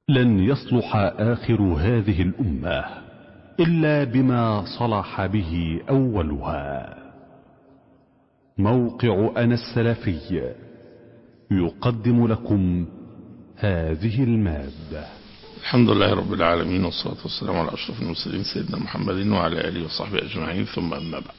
لن يصلح آخر هذه الأمة إلا بما صلح به أولها موقع أنا السلفي يقدم لكم هذه المادة الحمد لله رب العالمين والصلاة والسلام على أشرف المرسلين سيدنا محمد وعلى آله وصحبه أجمعين ثم أما بعد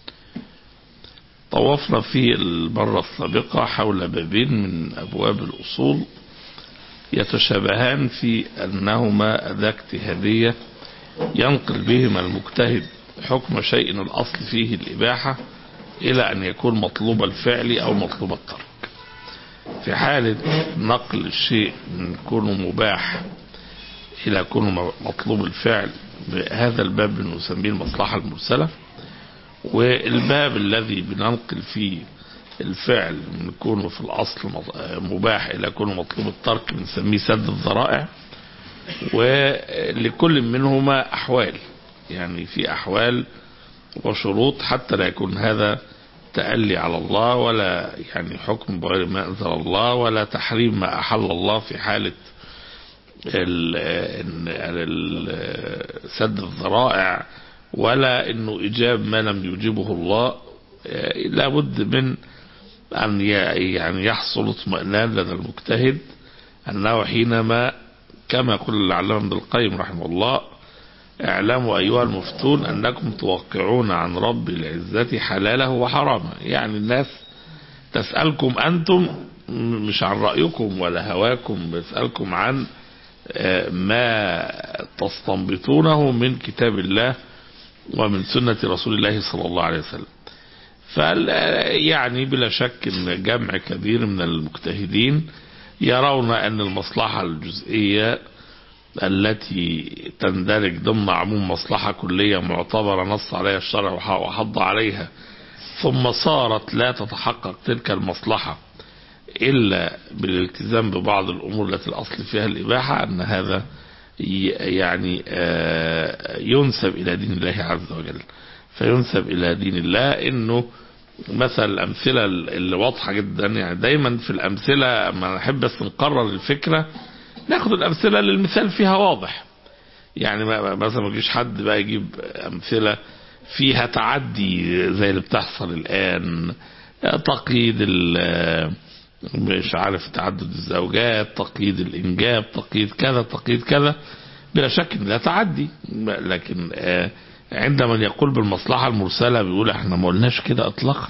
طوفنا في المرة السابقة حول بابين من أبواب الأصول يتشابهان في أنهما أداة اجتهادية ينقل بهما المجتهد حكم شيء الأصل فيه الإباحة إلى أن يكون مطلوب الفعل أو مطلوب الترك في حالة نقل الشيء من كونه مباح إلى كونه مطلوب الفعل هذا الباب نسميه المصلحة المرسلة والباب الذي بننقل فيه الفعل من كونه في الأصل مباح إلى كونه مطلوب الترك بنسميه سد الذرائع ولكل منهما أحوال يعني في أحوال وشروط حتى لا يكون هذا تألي على الله ولا يعني حكم بغير ما أنزل الله ولا تحريم ما أحل الله في حالة سد الذرائع ولا انه اجاب ما لم يجيبه الله لابد من ان يعني يحصل اطمئنان لدى المجتهد انه حينما كما يقول العلامة ابن القيم رحمه الله اعلموا ايها المفتون انكم توقعون عن رب العزة حلاله وحرامه يعني الناس تسألكم انتم مش عن رأيكم ولا هواكم بيسألكم عن ما تستنبطونه من كتاب الله ومن سنة رسول الله صلى الله عليه وسلم فال يعني بلا شك ان جمع كبير من المجتهدين يرون ان المصلحة الجزئية التي تندرج ضمن عموم مصلحة كلية معتبرة نص عليها الشرع وحض عليها ثم صارت لا تتحقق تلك المصلحة إلا بالالتزام ببعض الأمور التي الأصل فيها الإباحة أن هذا يعني ينسب إلى دين الله عز وجل فينسب إلى دين الله إنه مثل الأمثلة اللي واضحة جدا يعني دايما في الأمثلة ما نحب بس نقرر الفكرة ناخد الأمثلة اللي المثال فيها واضح يعني مثلا ما يجيش حد بقى يجيب أمثلة فيها تعدي زي اللي بتحصل الآن تقييد مش عارف تعدد الزوجات تقييد الإنجاب تقييد كذا تقييد كذا بلا شك لا تعدي لكن عندما يقول بالمصلحة المرسلة بيقول احنا ما قلناش كده اطلاقا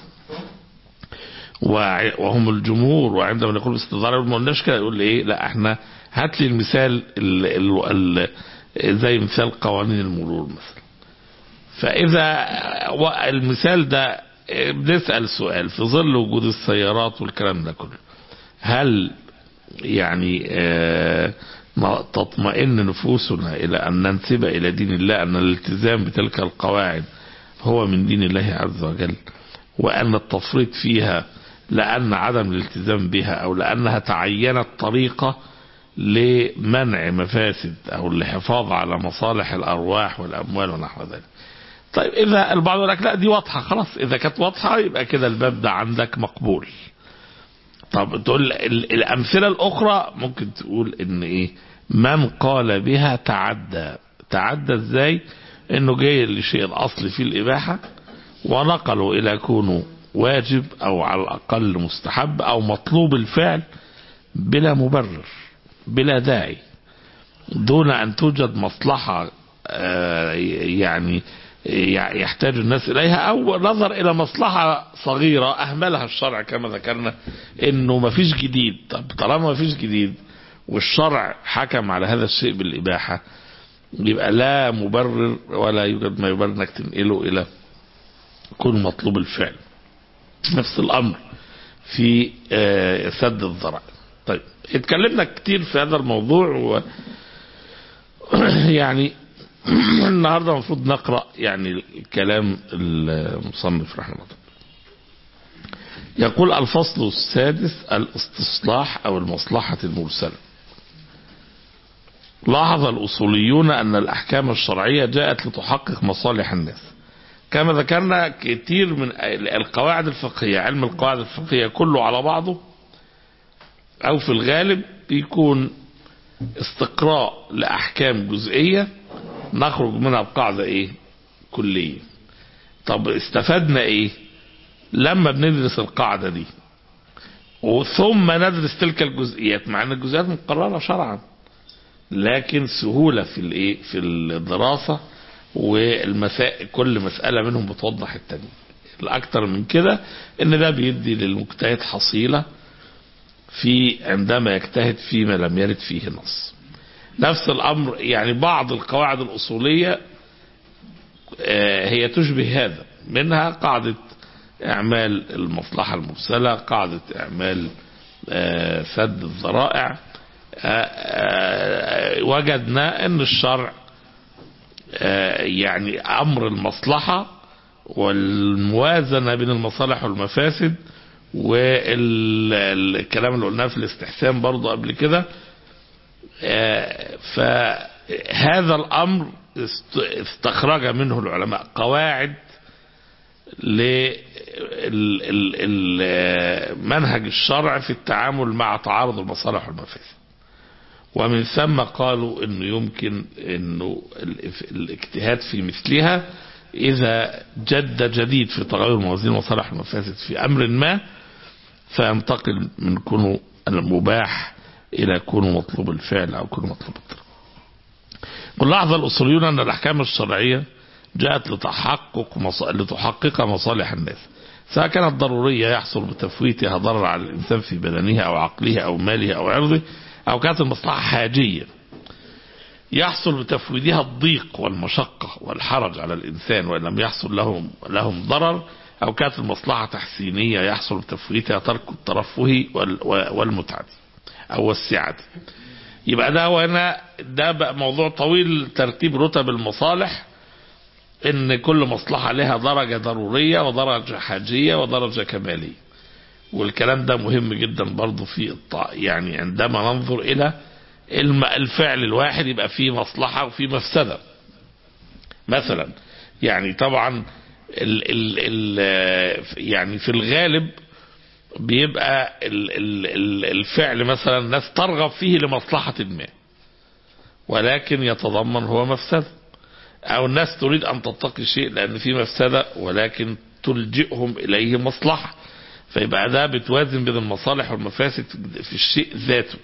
وهم الجمهور وعندما يقول باستدارة ما قلناش كده يقول ايه لا احنا هات لي المثال ال ال ال زي مثال قوانين المرور مثلا فاذا المثال ده بنسأل سؤال في ظل وجود السيارات والكلام ده كله هل يعني آه تطمئن نفوسنا إلى أن ننسب إلى دين الله أن الالتزام بتلك القواعد هو من دين الله عز وجل وأن التفريط فيها لأن عدم الالتزام بها أو لأنها تعينت طريقة لمنع مفاسد أو للحفاظ على مصالح الأرواح والأموال ونحو ذلك طيب إذا البعض يقول لك لا دي واضحة خلاص إذا كانت واضحة يبقى كده الباب ده عندك مقبول طب تقول الأمثلة الأخرى ممكن تقول إن إيه من قال بها تعدى تعدى إزاي إنه جاي لشيء الأصل فيه الإباحة ونقلوا إلى كونه واجب أو على الأقل مستحب أو مطلوب الفعل بلا مبرر بلا داعي دون أن توجد مصلحة يعني يحتاج الناس إليها أو نظر إلى مصلحة صغيرة أهملها الشرع كما ذكرنا إنه ما فيش جديد طب طالما ما فيش جديد والشرع حكم على هذا الشيء بالإباحة يبقى لا مبرر ولا يوجد ما يبرر انك تنقله إلى كون مطلوب الفعل نفس الأمر في سد الذرائع طيب اتكلمنا كتير في هذا الموضوع و يعني النهارده المفروض نقرا يعني كلام المصنف رحمه الله يقول الفصل السادس الاستصلاح او المصلحه المرسله لاحظ الاصوليون ان الاحكام الشرعيه جاءت لتحقق مصالح الناس كما ذكرنا كتير من القواعد الفقهيه علم القواعد الفقهيه كله على بعضه او في الغالب بيكون استقراء لأحكام جزئية نخرج منها بقاعدة ايه كلية طب استفدنا ايه لما بندرس القاعدة دي وثم ندرس تلك الجزئيات مع ان الجزئيات مقررة شرعا لكن سهولة في الايه في الدراسة والمسائل كل مسألة منهم بتوضح التانية الأكثر من كده إن ده بيدي للمجتهد حصيلة في عندما يجتهد فيما لم يرد فيه نص نفس الأمر يعني بعض القواعد الأصولية هي تشبه هذا منها قاعدة إعمال المصلحة المرسلة قاعدة إعمال سد الذرائع وجدنا أن الشرع يعني أمر المصلحة والموازنة بين المصالح والمفاسد والكلام اللي قلناه في الاستحسان برضه قبل كده فهذا الأمر استخرج منه العلماء قواعد لمنهج الشرع في التعامل مع تعارض المصالح والمفاسد ومن ثم قالوا انه يمكن انه الاجتهاد في مثلها اذا جد جديد في تغير موازين المصالح والمفاسد في امر ما فينتقل من كونه المباح الى كونه مطلوب الفعل او كونه مطلوب الترك ولاحظ الاصوليون ان الاحكام الشرعيه جاءت لتحقق مص... لتحقق مصالح الناس سواء كانت ضرورية يحصل بتفويتها ضرر على الإنسان في بدنه أو عقله أو ماله أو عرضه أو كانت المصلحة حاجية يحصل بتفويتها الضيق والمشقة والحرج على الإنسان وإن لم يحصل لهم لهم ضرر أو كانت المصلحة تحسينية يحصل بتفويتها ترك الترفه والمتعة أو السعة يبقى ده وهنا ده بقى موضوع طويل ترتيب رتب المصالح ان كل مصلحة لها درجة ضرورية ودرجة حاجية ودرجة كمالية والكلام ده مهم جدا برضو في الطاعة يعني عندما ننظر الى الفعل الواحد يبقى فيه مصلحة وفيه مفسدة مثلا يعني طبعا ال ال ال يعني في الغالب بيبقى ال ال ال الفعل مثلا الناس ترغب فيه لمصلحة ما ولكن يتضمن هو مفسده او الناس تريد ان تتقي شيء لان في مفسده ولكن تلجئهم اليه مصلحه فيبقى ده بتوازن بين المصالح والمفاسد في الشيء ذاته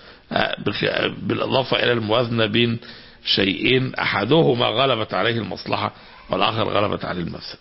بالاضافه الى الموازنه بين شيئين احدهما غلبت عليه المصلحه والاخر غلبت عليه المفسده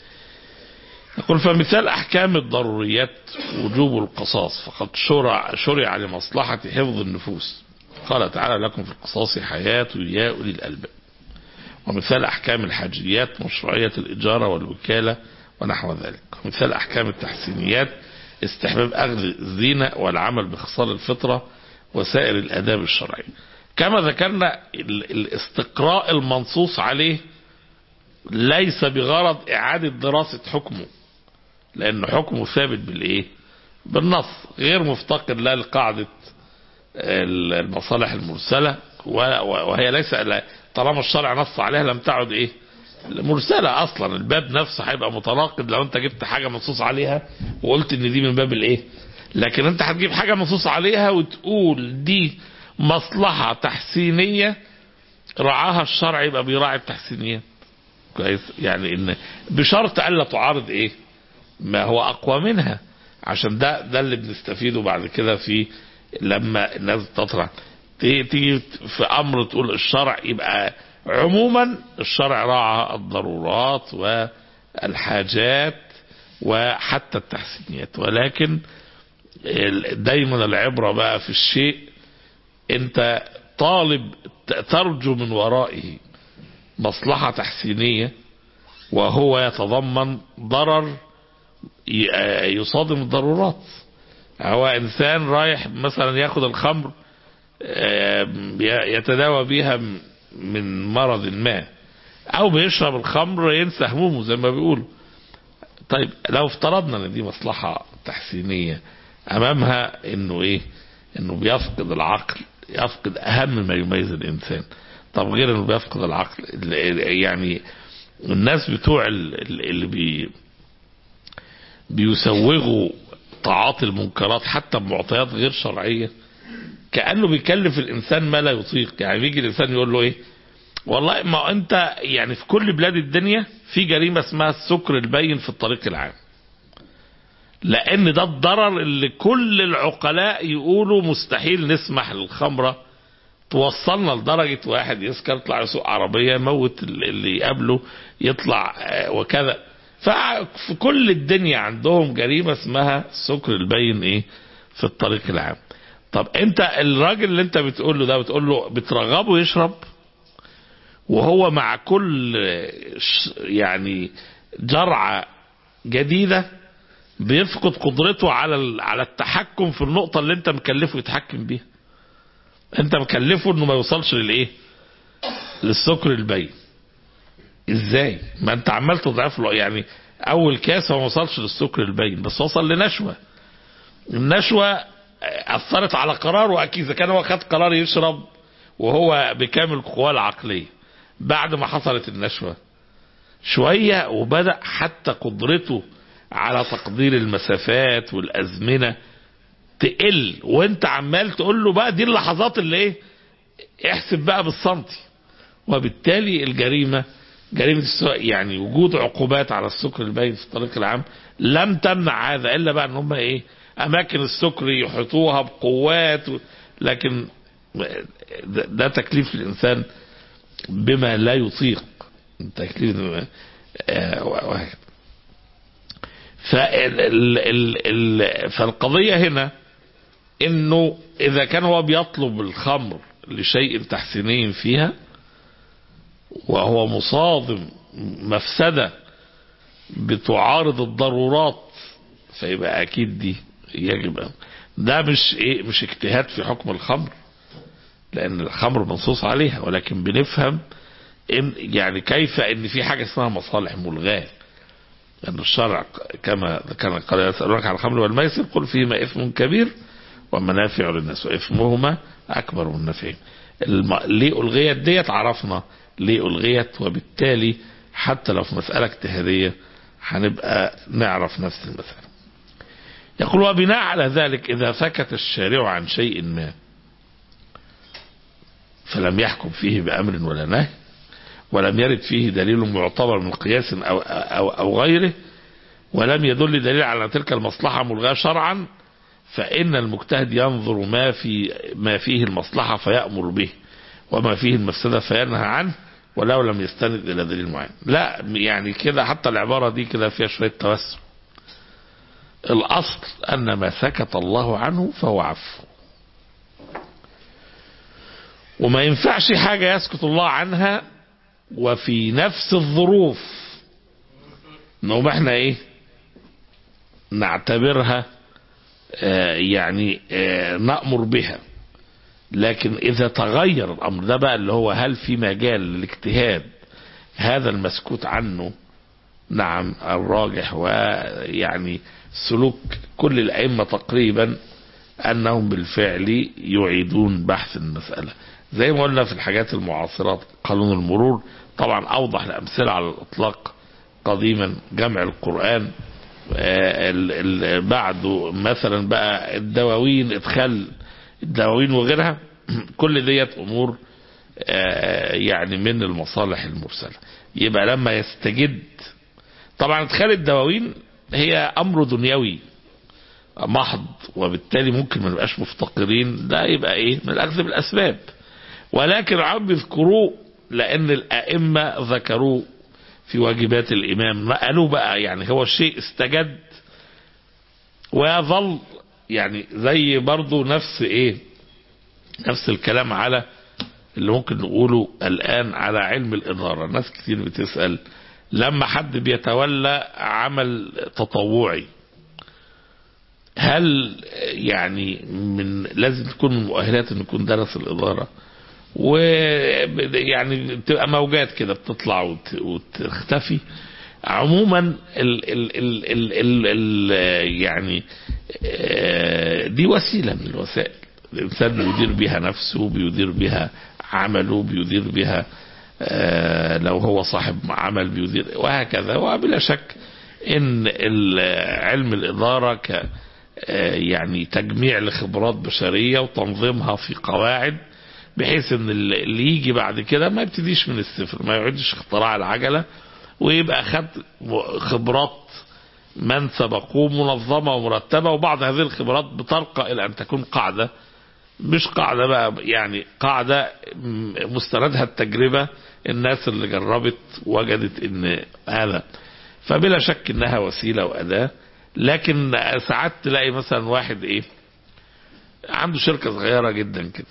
يقول فمثال احكام الضروريات وجوب القصاص فقد شرع شرع لمصلحه حفظ النفوس قال تعالى لكم في القصاص حياه يا اولي الالباب ومثال أحكام الحاجيات مشروعية الإجارة والوكالة ونحو ذلك ومثال أحكام التحسينيات استحباب أخذ الزينة والعمل بخصال الفطرة وسائر الآداب الشرعية كما ذكرنا الاستقراء المنصوص عليه ليس بغرض إعادة دراسة حكمه لأن حكمه ثابت بالإيه بالنص غير مفتقر لا لقاعدة المصالح المرسلة وهي ليس طالما الشرع نص عليها لم تعد ايه مرسلة اصلا الباب نفسه هيبقى متناقض لو انت جبت حاجة منصوص عليها وقلت ان دي من باب الايه لكن انت هتجيب حاجة منصوص عليها وتقول دي مصلحة تحسينية رعاها الشرع يبقى بيراعي التحسينيات كويس يعني ان بشرط الا تعارض ايه ما هو اقوى منها عشان ده ده اللي بنستفيده بعد كده في لما الناس تطرح تيجي في امر تقول الشرع يبقى عموما الشرع راعى الضرورات والحاجات وحتى التحسينيات ولكن دايما العبرة بقى في الشيء انت طالب ترجو من ورائه مصلحة تحسينية وهو يتضمن ضرر يصادم الضرورات هو انسان رايح مثلا ياخد الخمر يتداوى بيها من مرض ما او بيشرب الخمر ينسى همومه زي ما بيقولوا طيب لو افترضنا ان دي مصلحة تحسينية امامها انه ايه انه بيفقد العقل يفقد اهم ما يميز الانسان طب غير انه بيفقد العقل يعني الناس بتوع اللي بي بيسوغوا تعاطي المنكرات حتى بمعطيات غير شرعية كأنه بيكلف الإنسان ما لا يطيق يعني بيجي الإنسان يقول له إيه والله ما أنت يعني في كل بلاد الدنيا في جريمة اسمها السكر البين في الطريق العام لأن ده الضرر اللي كل العقلاء يقولوا مستحيل نسمح للخمرة توصلنا لدرجة واحد يسكر يطلع يسوق عربية يموت اللي يقابله يطلع وكذا ففي كل الدنيا عندهم جريمة اسمها السكر البين ايه في الطريق العام طب انت الراجل اللي انت بتقول له ده بتقول له بترغبه يشرب وهو مع كل يعني جرعة جديدة بيفقد قدرته على على التحكم في النقطة اللي انت مكلفه يتحكم بيها انت مكلفه انه ما يوصلش للايه للسكر البين ازاي ما انت عمال تضعف له يعني اول كاس هو ما وصلش للسكر البين بس وصل لنشوة النشوة اثرت على قراره اكيد اذا كان هو خد قرار يشرب وهو بكامل قواه العقلية بعد ما حصلت النشوة شوية وبدأ حتى قدرته على تقدير المسافات والازمنه تقل وانت عمال تقول له بقى دي اللحظات اللي ايه احسب بقى بالسنتي وبالتالي الجريمه جريمه السواق يعني وجود عقوبات على السكر البين في الطريق العام لم تمنع هذا الا بقى ان هم ايه اماكن السكر يحيطوها بقوات و... لكن ده, ده تكليف الانسان بما لا يطيق تكليف آه وهكذا فال ال ال فالقضية هنا انه اذا كان هو بيطلب الخمر لشيء تحسيني فيها وهو مصادم مفسدة بتعارض الضرورات فيبقى اكيد دي يجب ده مش ايه مش اجتهاد في حكم الخمر لان الخمر منصوص عليها ولكن بنفهم إن يعني كيف ان في حاجة اسمها مصالح ملغاه لأن الشرع كما كان قال يسألونك عن الخمر والميسر قل فيهما إثم كبير ومنافع للناس وإثمهما أكبر من نفعهم الم... ليه ألغيت ديت عرفنا ليه ألغيت وبالتالي حتى لو في مسألة اجتهادية هنبقى نعرف نفس المسألة يقول وبناء على ذلك إذا سكت الشارع عن شيء ما فلم يحكم فيه بأمر ولا نهي ولم يرد فيه دليل معتبر من قياس أو, أو, أو غيره ولم يدل دليل على تلك المصلحة ملغاة شرعا فإن المجتهد ينظر ما في ما فيه المصلحة فيأمر به وما فيه المفسدة فينهى عنه ولو لم يستند إلى دليل معين لا يعني كده حتى العبارة دي كده فيها شوية توسع الأصل أن ما سكت الله عنه فهو عفو وما ينفعش حاجة يسكت الله عنها وفي نفس الظروف نقوم احنا ايه نعتبرها آه يعني آه نأمر بها لكن اذا تغير الامر ده بقى اللي هو هل في مجال للاجتهاد هذا المسكوت عنه نعم الراجح ويعني سلوك كل الائمه تقريبا انهم بالفعل يعيدون بحث المساله زي ما قلنا في الحاجات المعاصرات قانون المرور طبعا اوضح الامثله على الاطلاق قديما جمع القران بعده مثلا بقى الدواوين ادخال الدواوين وغيرها كل ديت امور يعني من المصالح المرسله يبقى لما يستجد طبعا ادخال الدواوين هي امر دنيوي محض وبالتالي ممكن ما نبقاش مفتقرين ده يبقى ايه من الاخذ بالاسباب ولكن عم يذكروه لان الائمه ذكروه في واجبات الامام قالوا بقى يعني هو شيء استجد ويظل يعني زي برضو نفس ايه نفس الكلام على اللي ممكن نقوله الان على علم الاداره ناس كتير بتسال لما حد بيتولى عمل تطوعي هل يعني من لازم تكون من مؤهلات انه يكون درس الاداره ويعني بتبقى موجات كده بتطلع وت... وتختفي عموما ال ال ال ال ال ال يعني دي وسيله من الوسائل الانسان بيدير بها نفسه بيدير بها عمله بيدير بها لو هو صاحب عمل بيدير وهكذا وبلا شك ان علم الاداره ك آه، يعني تجميع لخبرات بشرية وتنظيمها في قواعد بحيث ان اللي اللي يجي بعد كده ما يبتديش من الصفر ما يعدش اختراع العجلة ويبقى خد خبرات من سبقوه منظمة ومرتبة وبعض هذه الخبرات بترقى إلى أن تكون قاعدة مش قاعدة بقى يعني قاعدة م- مستندها التجربة الناس اللي جربت وجدت ان هذا فبلا شك انها وسيلة وأداة لكن ساعات تلاقي مثلا واحد ايه عنده شركة صغيرة جدا كده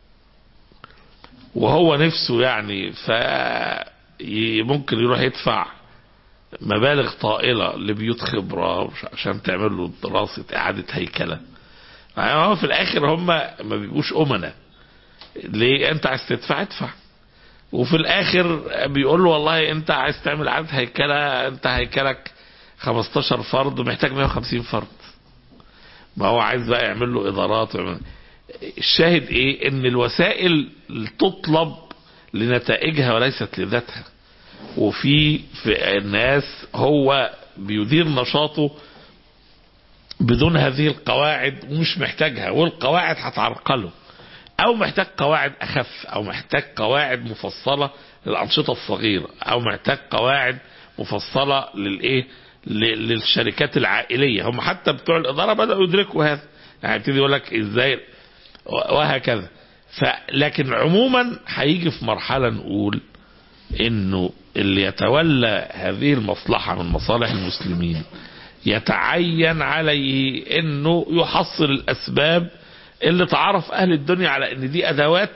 وهو نفسه يعني ف ي- ممكن يروح يدفع مبالغ طائلة لبيوت خبرة عشان تعمل له دراسة إعادة هيكلة يعني هو في الآخر هم ما بيبقوش أمنا ليه أنت عايز تدفع ادفع وفي الآخر بيقول له والله أنت عايز تعمل إعادة هيكلة أنت هيكلك 15 فرد محتاج 150 فرد ما هو عايز بقى يعمل له إدارات ويعمل الشاهد إيه إن الوسائل تطلب لنتائجها وليست لذاتها وفي في الناس هو بيدير نشاطه بدون هذه القواعد ومش محتاجها والقواعد هتعرقله او محتاج قواعد اخف او محتاج قواعد مفصله للانشطه الصغيره او محتاج قواعد مفصله للايه ل- للشركات العائليه هم حتى بتوع الاداره بداوا يدركوا هذا يعني يبتدي يقول لك ازاي وهكذا فلكن عموما هيجي في مرحله نقول انه اللي يتولى هذه المصلحة من مصالح المسلمين يتعين عليه انه يحصل الاسباب اللي تعرف اهل الدنيا على ان دي ادوات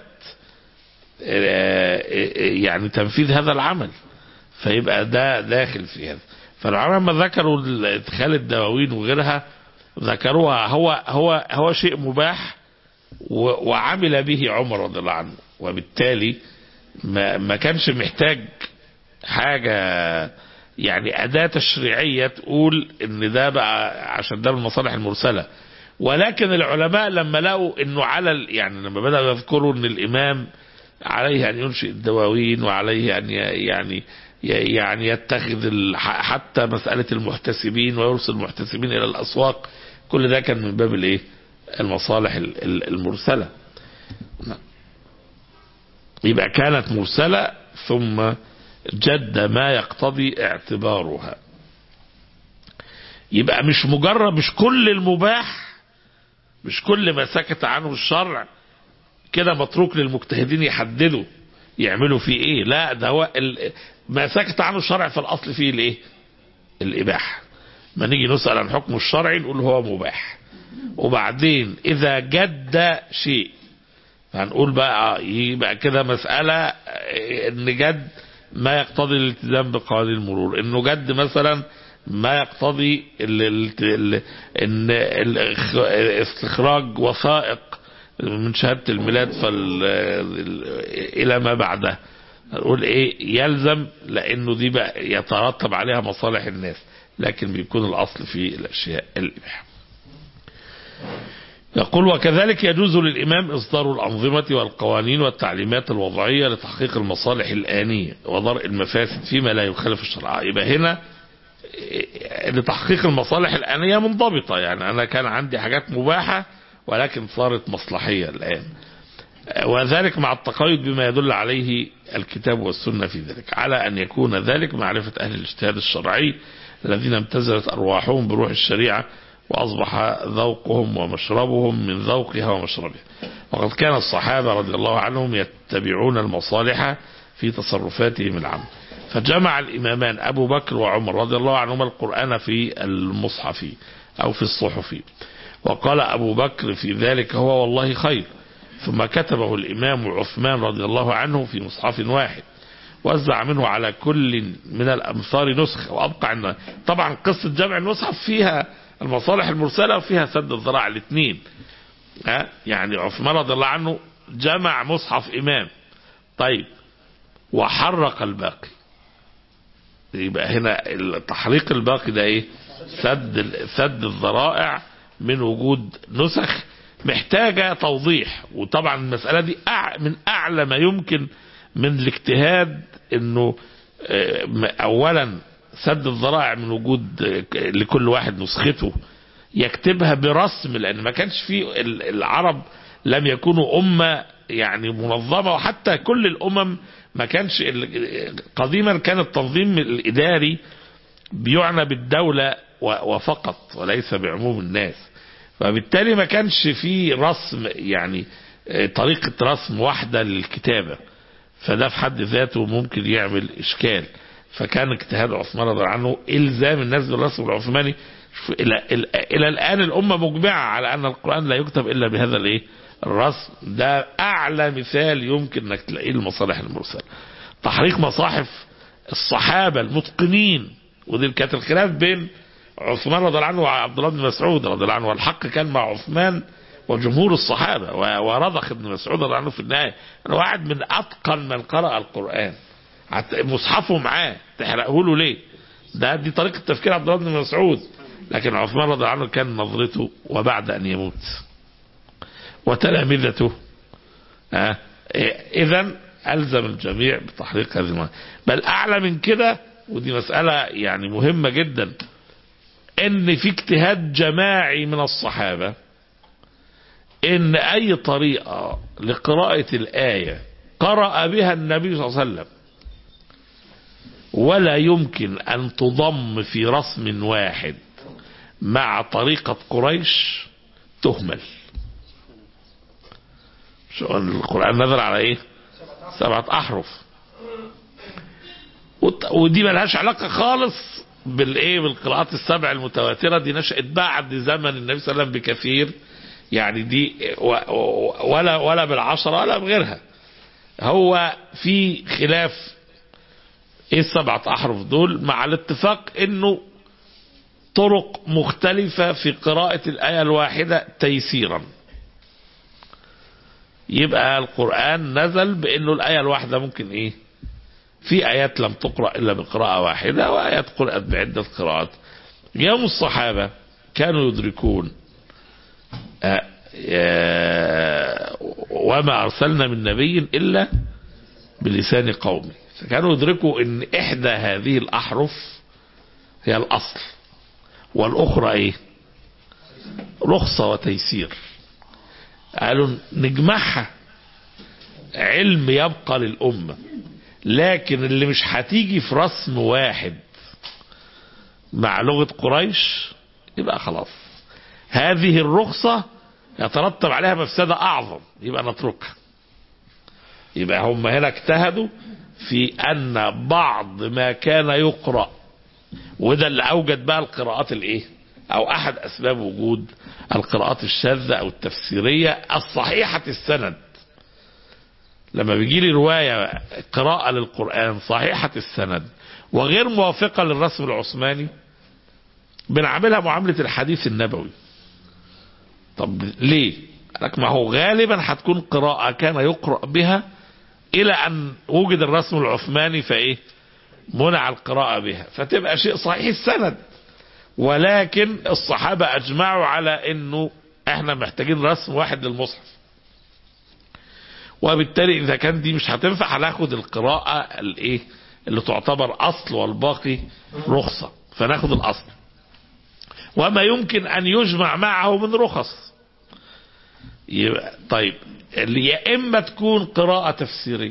آه، يعني تنفيذ هذا العمل فيبقى ده داخل في هذا فالعلماء لما ذكروا ادخال الدواوين وغيرها ذكروها هو هو هو شيء مباح و- وعمل به عمر رضي الله عنه وبالتالي ما, ما كانش محتاج حاجة يعني أداة تشريعية تقول إن ده بقى عشان ده من المصالح المرسلة ولكن العلماء لما لقوا إنه على ال- يعني لما بدأوا يذكروا إن الإمام عليه أن ينشئ الدواوين وعليه أن ي- يعني ي- يعني يتخذ ال- ح- حتى مسألة المحتسبين ويرسل المحتسبين إلى الأسواق كل ده كان من باب الإيه؟ المصالح ال- ال- المرسلة يبقى كانت مرسلة ثم جد ما يقتضي اعتبارها يبقى مش مجرد مش كل المباح مش كل ما سكت عنه الشرع كده متروك للمجتهدين يحددوا يعملوا فيه ايه لا ده هو ال- ما سكت عنه الشرع في الاصل فيه الايه الاباحه ما نيجي نسال عن حكمه الشرعي نقول هو مباح وبعدين اذا جد شيء هنقول بقى يبقى كده مسألة ان جد ما يقتضي الالتزام بقوانين المرور انه جد مثلا ما يقتضي ال ال ال ان الإخ- استخراج وثائق من شهادة الميلاد فال ال- الى ما بعدها نقول ايه يلزم لانه دي بقى يترتب عليها مصالح الناس لكن بيكون الاصل في الاشياء الاباحه يقول وكذلك يجوز للإمام إصدار الأنظمة والقوانين والتعليمات الوضعية لتحقيق المصالح الآنية وضرء المفاسد فيما لا يخالف الشرع يبقى هنا إيه، لتحقيق المصالح الآنية منضبطة يعني أنا كان عندي حاجات مباحة ولكن صارت مصلحية الآن وذلك مع التقيد بما يدل عليه الكتاب والسنة في ذلك على أن يكون ذلك معرفة أهل الاجتهاد الشرعي الذين امتزجت أرواحهم بروح الشريعة وأصبح ذوقهم ومشربهم من ذوقها ومشربها وقد كان الصحابة رضي الله عنهم يتبعون المصالح في تصرفاتهم العامة فجمع الإمامان أبو بكر وعمر رضي الله عنهما القرآن في المصحف أو في الصحف وقال أبو بكر في ذلك هو والله خير ثم كتبه الإمام عثمان رضي الله عنه في مصحف واحد وزع منه على كل من الأمثار نسخة وأبقى عندنا طبعا قصة جمع المصحف فيها المصالح المرسلة وفيها سد الذراع الاثنين ها يعني عثمان رضي الله عنه جمع مصحف إمام طيب وحرق الباقي يبقى هنا التحريق الباقي ده ايه سد سد الذرائع من وجود نسخ محتاجة توضيح وطبعا المسألة دي أع- من أعلى ما يمكن من الاجتهاد انه آه، اولا سد الذرائع من وجود آه، لكل واحد نسخته يكتبها برسم لان ما كانش في ال- العرب لم يكونوا امه يعني منظمه وحتى كل الامم ما كانش ال- قديما كان التنظيم الاداري بيعنى بالدوله و- وفقط وليس بعموم الناس فبالتالي ما كانش في رسم يعني آه، طريقه رسم واحده للكتابه فده في حد ذاته ممكن يعمل اشكال فكان اجتهاد عثمان رضي الله عنه الزام الناس بالرسم العثماني شوف الى الى الى الان الامه مجمعه على ان القران لا يكتب الا بهذا الايه الرسم ده اعلى مثال يمكن انك تلاقيه للمصالح المرسله تحريق مصاحف الصحابه المتقنين ودي كانت الخلاف بين عثمان رضي الله عنه وعبد الله بن مسعود رضي الله عنه والحق كان مع عثمان وجمهور الصحابة و- ورضخ ابن مسعود رضي الله عنه في النهاية أنا واحد من أتقن من قرأ القرآن حتى مصحفه معاه تحرقه له ليه ده دي طريقة تفكير عبد الله بن مسعود لكن عثمان رضي الله عنه كان نظرته وبعد أن يموت وتلامذته آه إذا ألزم الجميع بتحقيق هذه المعنى بل أعلى من كده ودي مسألة يعني مهمة جدا ان في اجتهاد جماعي من الصحابة ان اي طريقة لقراءة الآية قرأ بها النبي صلى الله عليه وسلم ولا يمكن ان تضم في رسم واحد مع طريقة قريش تهمل شو القرآن نزل على ايه سبعة احرف وت- ودي ملهاش علاقة خالص بالايه بالقراءات السبع المتواترة دي نشأت بعد زمن النبي صلى الله عليه وسلم بكثير يعني دي و- و- ولا ولا بالعشرة ولا بغيرها هو في خلاف ايه السبعة احرف دول مع الاتفاق انه طرق مختلفة في قراءة الآية الواحدة تيسيرا يبقى القرآن نزل بانه الآية الواحدة ممكن ايه في آيات لم تقرأ إلا بقراءة واحدة وآيات قرأت بعدة قراءات يوم الصحابة كانوا يدركون آه، آه، وما أرسلنا من نبي إلا بلسان قومه فكانوا يدركوا أن إحدى هذه الأحرف هي الأصل والأخرى إيه رخصة وتيسير قالوا نجمعها علم يبقى للأمة لكن اللي مش هتيجي في رسم واحد مع لغة قريش يبقى خلاص هذه الرخصة يترتب عليها مفسدة أعظم يبقى نتركها يبقى هم هنا اجتهدوا في أن بعض ما كان يقرأ وده اللي أوجد بقى القراءات الإيه أو أحد أسباب وجود القراءات الشاذة أو التفسيرية الصحيحة السند لما بيجي لي رواية قراءة للقرآن صحيحة السند وغير موافقة للرسم العثماني بنعملها معاملة الحديث النبوي طب ليه لك ما هو غالبا هتكون قراءة كان يقرأ بها إلى أن وجد الرسم العثماني فإيه منع القراءة بها فتبقى شيء صحيح السند ولكن الصحابة أجمعوا على أنه احنا محتاجين رسم واحد للمصحف وبالتالي اذا كان دي مش هتنفع هناخد القراءة الايه اللي تعتبر اصل والباقي رخصة فناخد الاصل وما يمكن ان يجمع معه من رخص يبقى طيب اللي يا اما تكون قراءة تفسيرية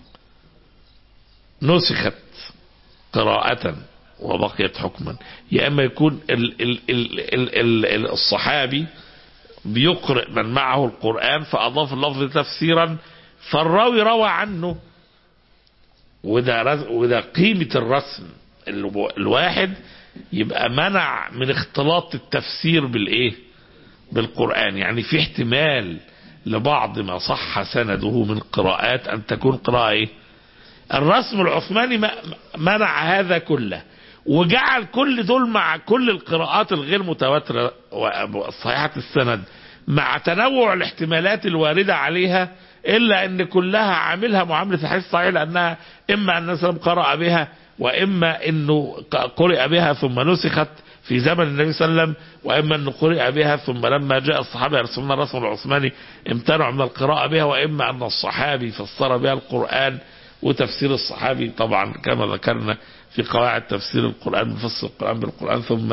نسخت قراءة وبقيت حكما يا اما يكون ال ال ال ال ال ال الصحابي بيقرئ من معه القرآن فأضاف اللفظ تفسيرا فالراوي روى عنه وده رز- وده قيمة الرسم الو- الواحد يبقى منع من اختلاط التفسير بالايه بالقرآن يعني في احتمال لبعض ما صح سنده من قراءات ان تكون قراءة ايه الرسم العثماني م- منع هذا كله وجعل كل دول مع كل القراءات الغير متواترة وصحيحة السند مع تنوع الاحتمالات الواردة عليها إلا أن كلها عاملها معاملة الحديث الصحيح لأنها إما أن النبي قرأ بها وإما أنه قرئ بها ثم نسخت في زمن النبي صلى الله عليه وسلم وإما أنه قرئ بها ثم لما جاء الصحابة يرسلون الرسم العثماني امتنعوا من القراءة بها وإما أن الصحابي فسر بها القرآن وتفسير الصحابي طبعا كما ذكرنا في قواعد تفسير القرآن بفسر القرآن بالقرآن ثم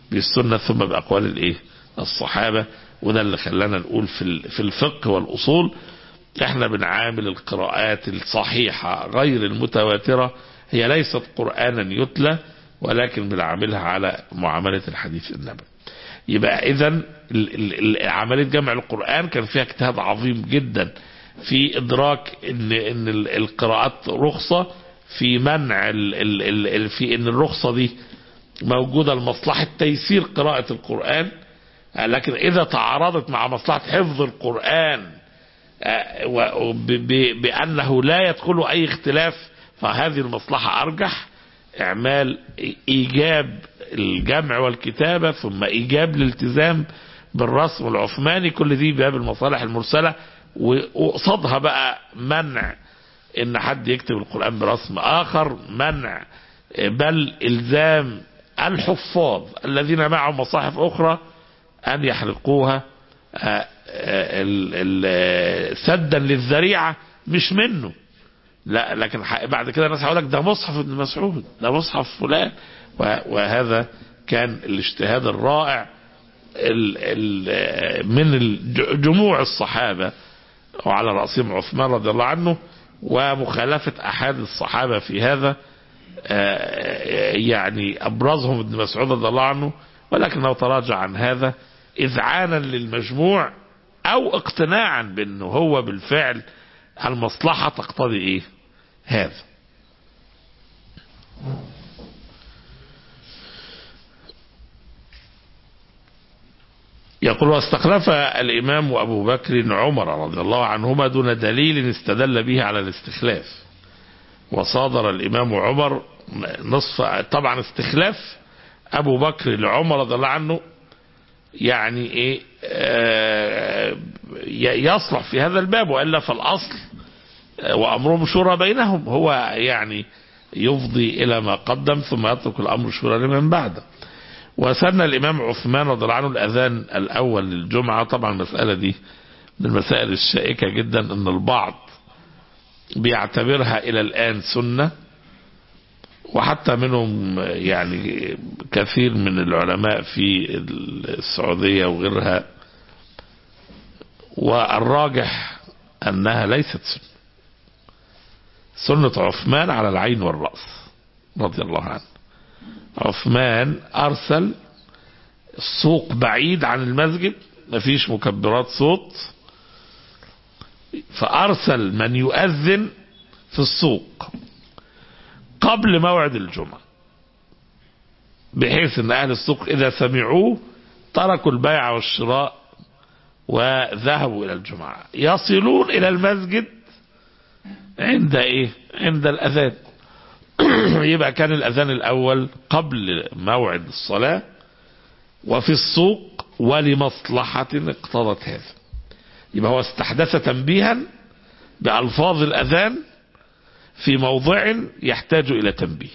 بالسنة ثم بأقوال الايه الصحابة وده اللي خلانا نقول في ال- في الفقه والأصول احنا بنعامل القراءات الصحيحة غير المتواترة هي ليست قرآنا يتلى ولكن بنعاملها على معاملة الحديث النبوي يبقى اذا عملية جمع القرآن كان فيها اجتهاد عظيم جدا في ادراك ان ان ال- القراءات رخصة في منع ال ال ال ال في ان الرخصة دي موجودة لمصلحة تيسير قراءة القرآن آه، لكن اذا تعارضت مع مصلحة حفظ القرآن آه، و- ب- ب- بانه لا يدخل اي اختلاف فهذه المصلحة ارجح اعمال ايجاب الجمع والكتابة ثم ايجاب الالتزام بالرسم العثماني كل دي باب المصالح المرسلة وقصادها بقى منع ان حد يكتب القرآن برسم اخر منع بل الزام الحفاظ الذين معهم مصاحف اخرى ان يحرقوها آه، آه، ال- ال- سدا للذريعة مش منه لا لكن ح- بعد كده الناس هيقول لك ده مصحف ابن مسعود ده مصحف فلان و- وهذا كان الاجتهاد الرائع ال ال من الج- جموع الصحابة وعلى رأسهم عثمان رضي الله عنه ومخالفة أحد الصحابة في هذا آه، يعني أبرزهم ابن مسعود رضي الله عنه ولكنه تراجع عن هذا إذعانا للمجموع أو اقتناعا بأنه هو بالفعل المصلحة تقتضي إيه هذا يقول واستخلف الإمام أبو بكر عمر رضي الله عنهما دون دليل استدل به على الاستخلاف وصادر الإمام عمر نصف طبعا استخلاف أبو بكر لعمر رضي الله عنه يعني إيه آه يصلح في هذا الباب وإلا فالأصل وأمرهم شورى بينهم هو يعني يفضي إلى ما قدم ثم يترك الأمر شورى لمن بعده وسن الإمام عثمان رضي الله عنه الأذان الأول للجمعة طبعا المسألة دي من المسائل الشائكة جدا أن البعض بيعتبرها إلى الآن سنة وحتى منهم يعني كثير من العلماء في السعودية وغيرها والراجح أنها ليست سنة سنة عثمان على العين والرأس رضي الله عنه عثمان أرسل السوق بعيد عن المسجد مفيش مكبرات صوت فأرسل من يؤذن في السوق قبل موعد الجمعة بحيث ان اهل السوق اذا سمعوه تركوا البيع والشراء وذهبوا الى الجمعة يصلون الى المسجد عند ايه عند الاذان يبقى كان الاذان الاول قبل موعد الصلاة وفي السوق ولمصلحة اقتضت هذا يبقى هو استحدث تنبيها بألفاظ الأذان في موضع يحتاج إلى تنبيه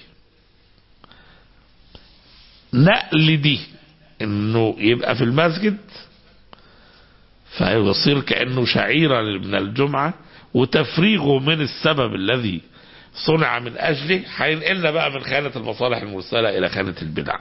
نقل دي انه يبقى في المسجد فيصير كأنه شعيرة من الجمعة وتفريغه من السبب الذي صنع من أجله هينقلنا بقى من خانة المصالح المرسلة إلى خانة البدع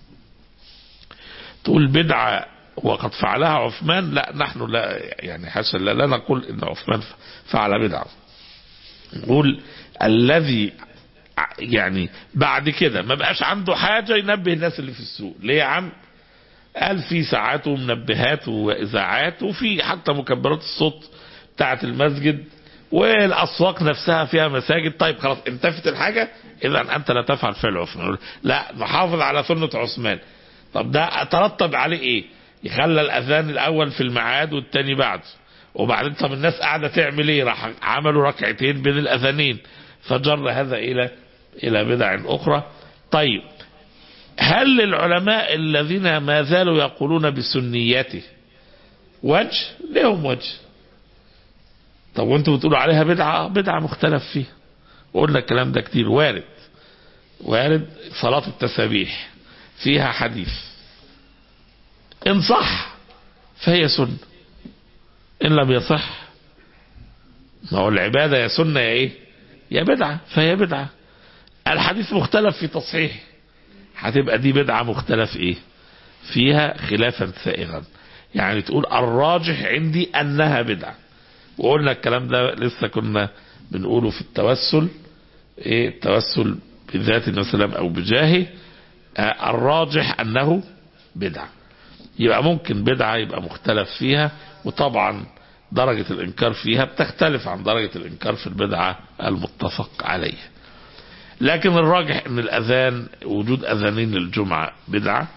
تقول بدعة وقد فعلها عثمان لا نحن لا يعني حسن لا, لا نقول ان عثمان فعل بدعة نقول الذي يعني بعد كده ما بقاش عنده حاجة ينبه الناس اللي في السوق ليه يا عم قال في ساعات ومنبهات واذاعات وفي حتى مكبرات الصوت بتاعت المسجد والاسواق نفسها فيها مساجد طيب خلاص انتفت الحاجة اذا انت لا تفعل فعل عثمان لا نحافظ على سنة عثمان طب ده ترتب عليه ايه يخلى الاذان الاول في الميعاد والتاني بعده وبعدين طب الناس قاعدة تعمل ايه راح عملوا ركعتين بين الاذانين فجر هذا الى الى بدع اخرى طيب هل للعلماء الذين ما زالوا يقولون بسنيته وجه لهم وجه طب وانتوا بتقولوا عليها بدعة بدعة مختلف فيها وقلنا الكلام ده كتير وارد وارد صلاة التسابيح فيها حديث ان صح فهي سنة ان لم يصح ما هو العبادة يا سنة يا ايه يا بدعة فهي بدعة الحديث مختلف في تصحيح هتبقى دي بدعة مختلف ايه فيها خلافا سائغا يعني تقول الراجح عندي أنها بدعة وقلنا الكلام ده لسه كنا بنقوله في التوسل ايه التوسل بذات النبي صلى الله عليه وسلم او بجاهه آه الراجح انه بدعه يبقى ممكن بدعه يبقى مختلف فيها وطبعا درجة الإنكار فيها بتختلف عن درجة الإنكار في البدعة المتفق عليها لكن الراجح أن الأذان وجود أذانين للجمعة بدعة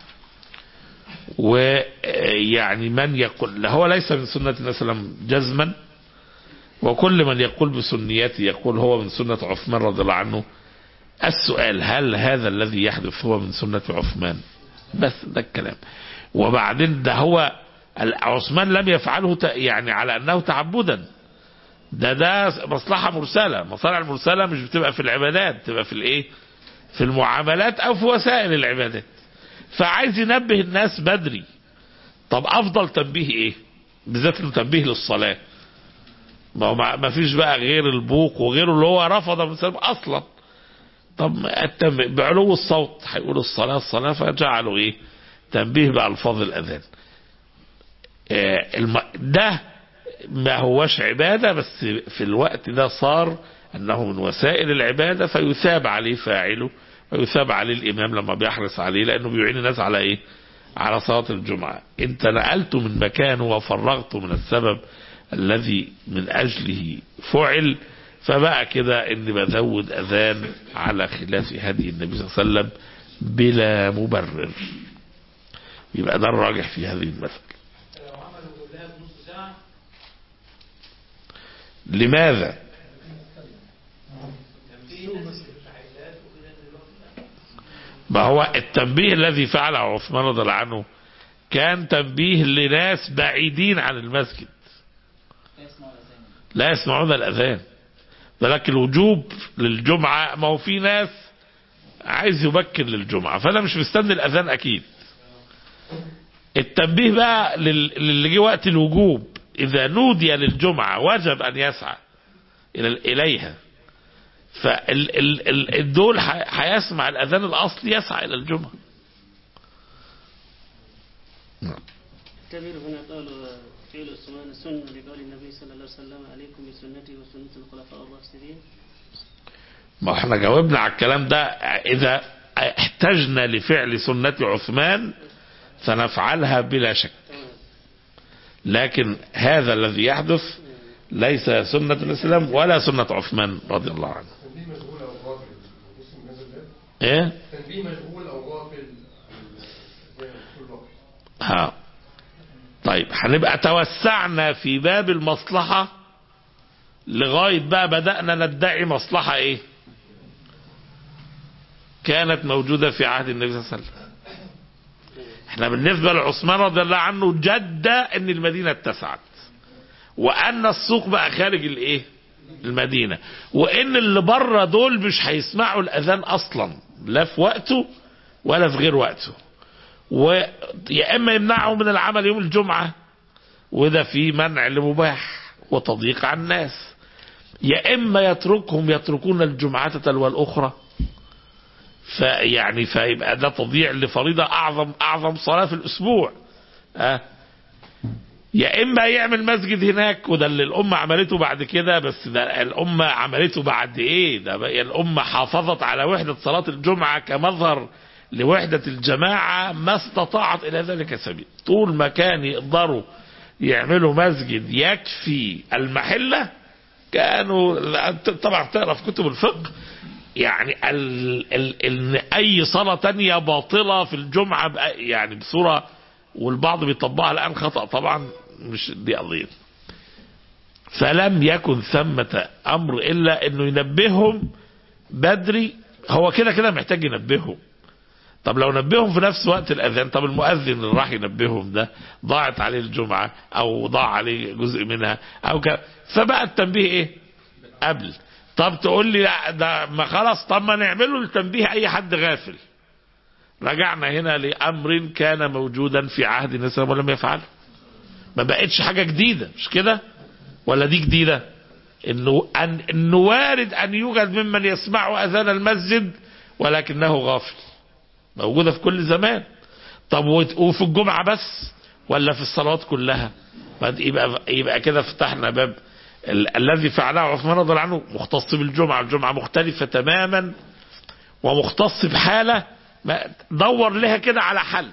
ويعني من يقول هو ليس من سنة النبي صلى الله عليه وسلم جزما وكل من يقول بسنيته يقول هو من سنة عثمان رضي الله عنه السؤال هل هذا الذي يحدث هو من سنة عثمان بس ده الكلام وبعدين ده هو عثمان لم يفعله يعني على أنه تعبدا ده ده مصلحة مرسلة مصالح المرسلة مش بتبقى في العبادات بتبقى في الايه في المعاملات او في وسائل العبادات فعايز ينبه الناس بدري طب افضل تنبيه ايه بالذات انه تنبيه للصلاه ما هو ما فيش بقى غير البوق وغيره اللي هو رفض من سلم اصلا طب بعلو الصوت هيقولوا الصلاه الصلاه فجعلوا ايه تنبيه بالفاظ الاذان ده ما هوش عبادة بس في الوقت ده صار أنه من وسائل العبادة فيثاب عليه فاعله ويثاب عليه الإمام لما بيحرص عليه لأنه بيعين الناس على إيه على صلاة الجمعة أنت نقلته من مكانه وفرغته من السبب الذي من أجله فعل فبقى كده أني بزود أذان على خلاف هدي النبي صلى الله عليه وسلم بلا مبرر يبقى ده الراجح في هذه المسألة لماذا ما هو التنبيه الذي فعله عثمان رضي الله عنه كان تنبيه لناس بعيدين عن المسجد لا يسمعون الأذان ولكن الوجوب للجمعة ما هو في ناس عايز يبكر للجمعة فأنا مش مستني الأذان أكيد التنبيه بقى للي جه وقت الوجوب إذا نودي للجمعة وجب أن يسعى إلى إليها فالدول هيسمع الأذان الأصلي يسعى إلى الجمعة التعبير هنا قال فعل السنن سنة لقول النبي صلى الله عليه وسلم عليكم بسنتي وسنة الخلفاء الراشدين ما احنا جاوبنا على الكلام ده إذا احتجنا لفعل سنة عثمان سنفعلها بلا شك لكن هذا الذي يحدث ليس سنة الإسلام ولا سنة عثمان رضي الله عنه تنبيه مشغول او غافل اسم النازل ده ايه تنبيه مشغول او غافل زي كل وقت ها طيب هنبقى توسعنا في باب المصلحة لغاية بقى بدأنا ندعي مصلحة ايه كانت موجودة في عهد النبي صلى الله عليه وسلم احنا بالنسبة لعثمان رضي الله عنه جد ان المدينة اتسعت وان السوق بقى خارج الايه المدينة وان اللي بره دول مش هيسمعوا الاذان اصلا لا في وقته ولا في غير وقته ويا اما يمنعهم من العمل يوم الجمعة وده في منع لمباح وتضييق على الناس يا اما يتركهم يتركون الجمعة تلو الاخرى فيعني فيبقى ده تضييع لفريضة أعظم أعظم صلاة في الأسبوع أه؟ يا إما يعمل مسجد هناك وده اللي الأمة عملته بعد كده بس ده الأمة عملته بعد إيه ده بقى الأمة حافظت على وحدة صلاة الجمعة كمظهر لوحدة الجماعة ما استطاعت إلى ذلك سبيل طول ما كان يقدروا يعملوا مسجد يكفي المحلة كانوا طبعا تقرا في كتب الفقه يعني ال ال ال اي صلاه تانية باطله في الجمعه بقى- يعني بصوره والبعض بيطبقها الان خطا طبعا مش دي قضيه فلم يكن ثمة امر الا انه ينبههم بدري هو كده كده محتاج ينبههم طب لو نبههم في نفس وقت الاذان طب المؤذن اللي راح ينبههم ده ضاعت عليه الجمعه او ضاع عليه جزء منها او ك... فبقى التنبيه ايه قبل طب تقول لي لا ده ما خلاص طب ما نعمله التنبيه اي حد غافل رجعنا هنا لامر كان موجودا في عهد النبي صلى الله عليه وسلم ولم يفعله ما بقتش حاجه جديده مش كده ولا دي جديده انه أن انه وارد ان يوجد ممن يسمع اذان المسجد ولكنه غافل موجوده في كل زمان طب وت- وفي الجمعة بس ولا في الصلوات كلها ما د- يبقى يبقى كده فتحنا باب ال- الذي فعله عثمان رضي الله عنه مختص بالجمعة الجمعة مختلفة تماما ومختص بحالة ما دور لها كده على حل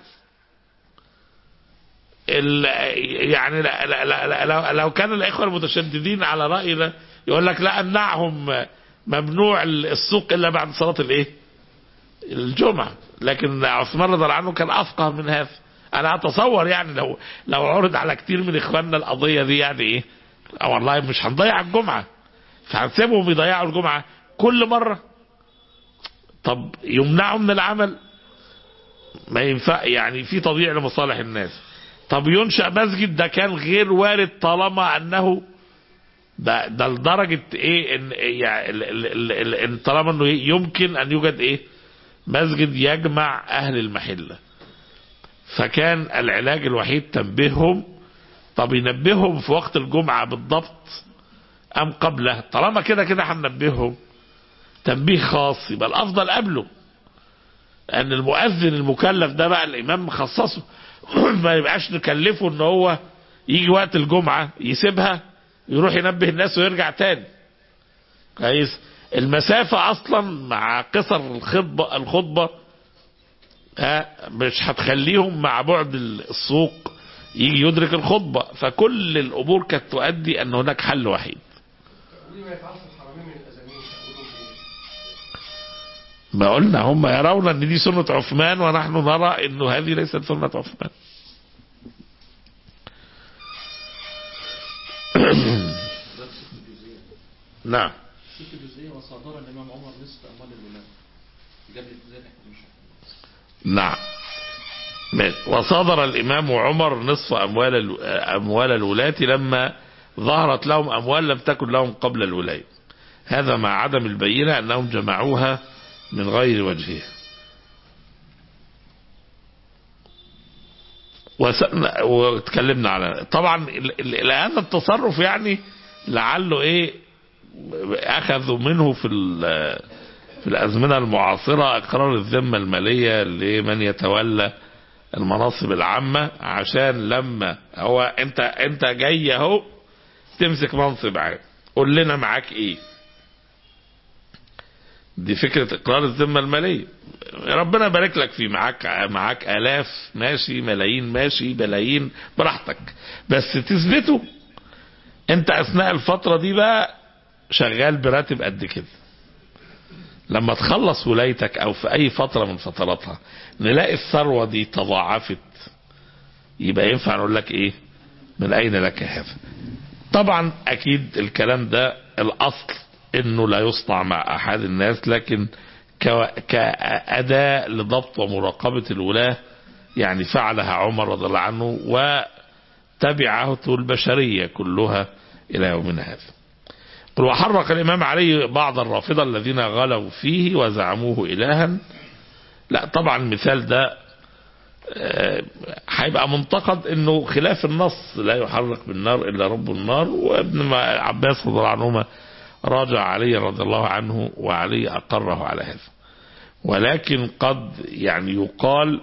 ال يعني لا لا لا لا لو, لو كان الاخوه المتشددين على رايي ده يقول لك لا امنعهم ممنوع السوق الا بعد صلاه الايه؟ الجمعه لكن عثمان رضي الله عنه كان افقه من هذا انا اتصور يعني لو لو عرض على كتير من اخواننا القضيه دي يعني ايه؟ آه والله مش هنضيع الجمعه فهنسيبهم يضيعوا الجمعه كل مره طب يمنعوا من العمل ما ينفع يعني في تضييع لمصالح الناس طب ينشأ مسجد ده كان غير وارد طالما انه ده ده لدرجة ايه ان يعني ال- ال- ال- ال- ان طالما انه يمكن ان يوجد ايه مسجد يجمع اهل المحلة فكان العلاج الوحيد تنبيههم طب ينبههم في وقت الجمعة بالضبط ام قبله طالما كده كده هننبههم تنبيه خاص يبقى الافضل قبله لان المؤذن المكلف ده بقى الامام مخصصه ما يبقاش نكلفه ان هو يجي وقت الجمعة يسيبها يروح ينبه الناس ويرجع تاني كويس المسافة اصلا مع قصر الخطبة الخطبة ها مش هتخليهم مع بعد السوق يجي يدرك الخطبة فكل الامور كانت تؤدي ان هناك حل وحيد وليه ما يفعلش الحرمين من الاذانين تقولوا ما قلنا هم يرون ان دي سنة عثمان ونحن نرى انه هذه ليست سنة عثمان نعم ست جزئية وصادر الإمام عمر نصف أموال الولاة قبل ابتداء الإحكام الشرعية. نعم ماشي. وصادر الإمام عمر نصف أموال ال- أموال الولاة لما ظهرت لهم أموال لم تكن لهم قبل الولاية هذا مع عدم البينة أنهم جمعوها من غير وجهها وس- وتكلمنا على طبعا ال- ال- هذا التصرف يعني لعله ايه اخذوا منه في ال- في الازمنه المعاصره اقرار الذمه الماليه لمن يتولى المناصب العامه عشان لما هو انت انت جاي اهو تمسك منصب عام قول لنا معاك ايه دي فكرة إقرار الذمة المالية ربنا يبارك لك فيه معاك معاك آلاف ماشي ملايين ماشي بلايين براحتك بس تثبته أنت أثناء الفترة دي بقى شغال براتب قد كده لما تخلص ولايتك أو في أي فترة من فتراتها نلاقي الثروة دي تضاعفت يبقى ينفع نقول لك إيه من أين لك هذا طبعا أكيد الكلام ده الأصل انه لا يصنع مع احد الناس لكن ك- كأداة لضبط ومراقبة الولاة يعني فعلها عمر رضي الله عنه وتبعته البشرية كلها إلى يومنا هذا قل وحرق الإمام علي بعض الرافضة الذين غلوا فيه وزعموه إلها لا طبعا المثال ده آه، هيبقى منتقد انه خلاف النص لا يحرق بالنار الا رب النار وابن ما- عباس رضي الله عنهما راجع علي رضي الله عنه وعلي أقره على هذا ولكن قد يعني يقال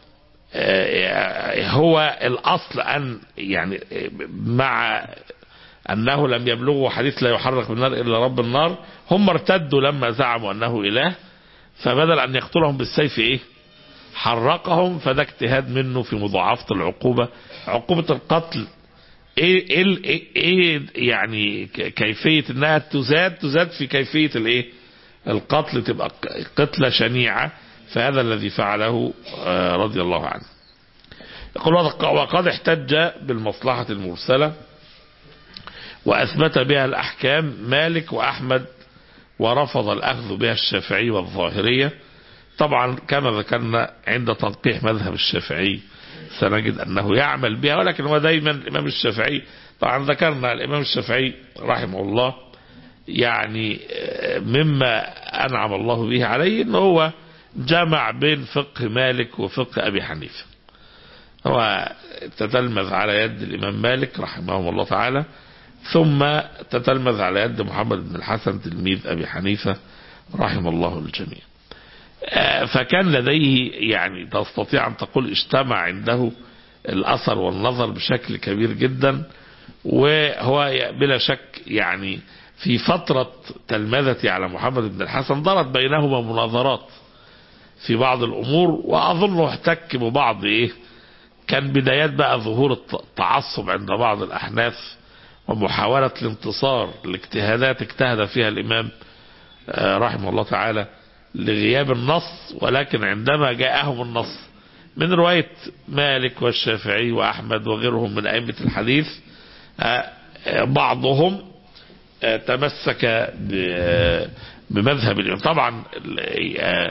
آه، هو الأصل أن يعني آه، مع أنه لم يبلغوا حديث لا يحرق بالنار إلا رب النار هم ارتدوا لما زعموا أنه إله فبدل أن يقتلهم بالسيف إيه حرقهم فده اجتهاد منه في مضاعفة العقوبة عقوبة القتل ايه ايه ال- ايه, إيه يعني ك- كيفيه انها تزاد تزاد في كيفيه الايه القتل تبقى ق- قتله شنيعه فهذا الذي فعله آه، رضي الله عنه يقول وق- وقد احتج بالمصلحه المرسله واثبت بها الاحكام مالك واحمد ورفض الاخذ بها الشافعي والظاهريه طبعا كما ذكرنا عند تنقيح مذهب الشافعي سنجد أنه يعمل بها ولكن هو دايما الإمام الشافعي طبعا ذكرنا الإمام الشافعي رحمه الله يعني آه، مما أنعم الله به عليه أنه هو جمع بين فقه مالك وفقه أبي حنيفة هو تتلمذ على يد الإمام مالك رحمه الله تعالى ثم تتلمذ على يد محمد بن الحسن تلميذ أبي حنيفة رحم الله الجميع آه، فكان لديه يعني تستطيع أن تقول اجتمع عنده الأثر والنظر بشكل كبير جدا وهو بلا شك يعني في فترة تلمذتي على محمد بن الحسن دارت بينهما مناظرات في بعض الأمور وأظنه احتك ببعض إيه كان بدايات بقى ظهور الت- التعصب عند بعض الأحناف ومحاولة الانتصار لاجتهادات اجتهد فيها الإمام آه، رحمه الله تعالى لغياب النص ولكن عندما جاءهم النص من رواية مالك والشافعي وأحمد وغيرهم من أئمة الحديث آه، آه، بعضهم آه، تمسك ب- بمذهب الإمام طبعا ال- آه،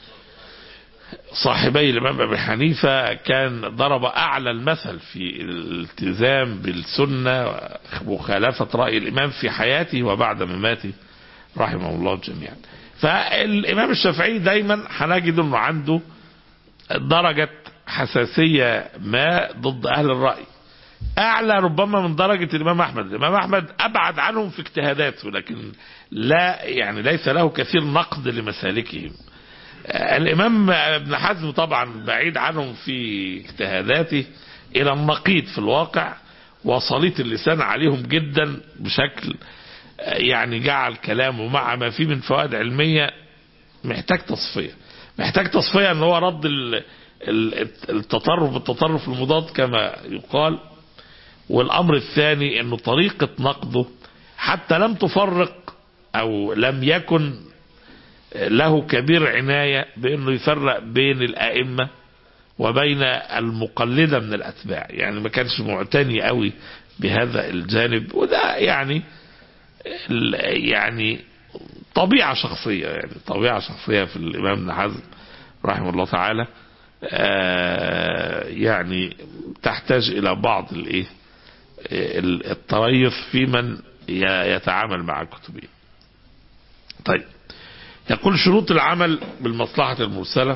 صاحبي الإمام أبي حنيفة كان ضرب أعلى المثل في الالتزام بالسنة مخالفة رأي الإمام في حياته وبعد مماته رحمه الله جميعا فالإمام الشافعي دايما هنجد أنه عنده درجة حساسية ما ضد أهل الرأي أعلى ربما من درجة الإمام أحمد الإمام أحمد أبعد عنهم في اجتهاداته لكن لا يعني ليس له كثير نقد لمسالكهم الإمام ابن حزم طبعا بعيد عنهم في اجتهاداته إلى النقيض في الواقع وصليت اللسان عليهم جدا بشكل يعني جعل كلامه مع ما فيه من فوائد علمية محتاج تصفية محتاج تصفية ان هو رد ال- ال- التطرف بالتطرف المضاد كما يقال والامر الثاني انه طريقة نقده حتى لم تفرق او لم يكن له كبير عناية بانه يفرق بين الائمة وبين المقلدة من الاتباع يعني ما كانش معتني قوي بهذا الجانب وده يعني ال- يعني طبيعة شخصية يعني طبيعة شخصية في الإمام ابن حزم رحمه الله تعالى آه، يعني تحتاج إلى بعض الإيه ال- التريث في من ي- يتعامل مع كتبه طيب يقول شروط العمل بالمصلحة المرسلة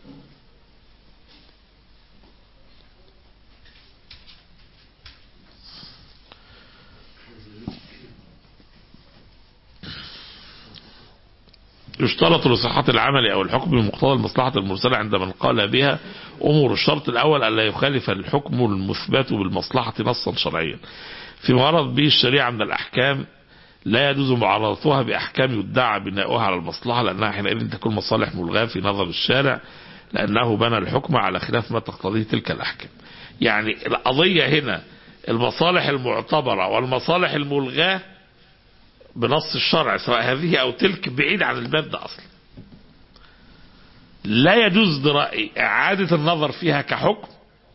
يشترط لصحة العمل أو الحكم بمقتضى المصلحة المرسلة عند من قال بها أمور الشرط الأول ألا يخالف الحكم المثبت بالمصلحة نصا شرعيا فيما ورد به الشريعة من الأحكام لا يجوز معارضتها بأحكام يدعى بناؤها على المصلحة لأنها حينئذ تكون مصالح ملغاة في نظر الشارع لأنه بنى الحكم على خلاف ما تقتضيه تلك الأحكام يعني القضية هنا المصالح المعتبرة والمصالح الملغاة بنص الشرع سواء هذه أو تلك بعيد عن الباب ده أصلا لا يجوز برأي إعادة النظر فيها كحكم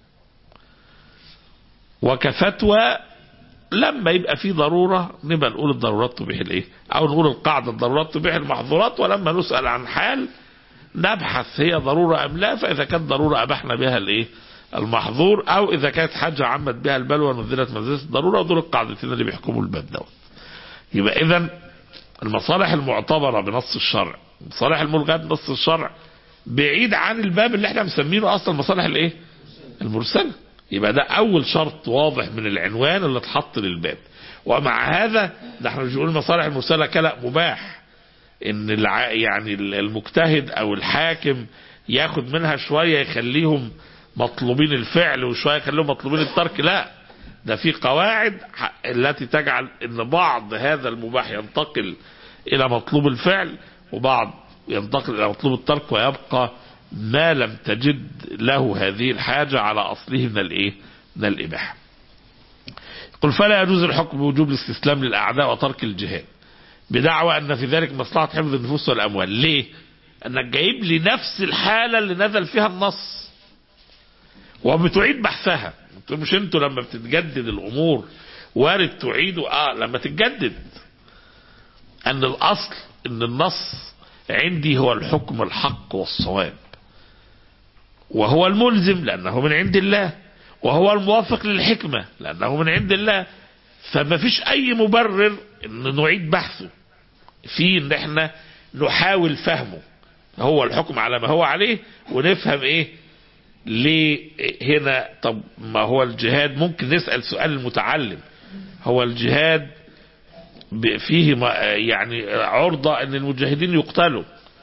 وكفتوى لما يبقى في ضرورة نبقى نقول الضرورات تبيح الايه او نقول القاعدة الضرورات تبيح المحظورات ولما نسأل عن حال نبحث هي ضرورة ام لا فاذا كانت ضرورة ابحنا بها الايه المحظور او اذا كانت حاجة عمت بها البلوى نزلت منزلة الضرورة دول القاعدتين اللي بيحكموا الباب دوت يبقى اذا المصالح المعتبرة بنص الشرع المصالح الملغاة بنص الشرع بعيد عن الباب اللي احنا مسمينه اصلا المصالح الايه المرسلة يبقى ده اول شرط واضح من العنوان اللي اتحط للباب ومع هذا ده احنا مش بنقول المصالح المرسلة كلا مباح ان الع... يعني المجتهد او الحاكم ياخد منها شوية يخليهم مطلوبين الفعل وشوية يخليهم مطلوبين الترك لا ده في قواعد ح- التي تجعل ان بعض هذا المباح ينتقل الى مطلوب الفعل وبعض ينتقل الى مطلوب الترك ويبقى ما لم تجد له هذه الحاجة على اصله من الايه من الاباحة قل فلا يجوز الحكم بوجوب الاستسلام للاعداء وترك الجهاد بدعوى ان في ذلك مصلحة حفظ النفوس والاموال ليه انك جايب لي نفس الحالة اللي نزل فيها النص وبتعيد بحثها انتوا مش انتوا لما بتتجدد الامور وارد تعيدوا اه لما تتجدد ان الاصل ان النص عندي هو الحكم الحق والصواب وهو الملزم لانه من عند الله وهو الموافق للحكمة لانه من عند الله فما فيش اي مبرر ان نعيد بحثه في ان احنا نحاول فهمه هو الحكم على ما هو عليه ونفهم ايه ليه هنا طب ما هو الجهاد ممكن نسأل سؤال المتعلم هو الجهاد ب- فيه ما- يعني عرضة ان المجاهدين يقتلوا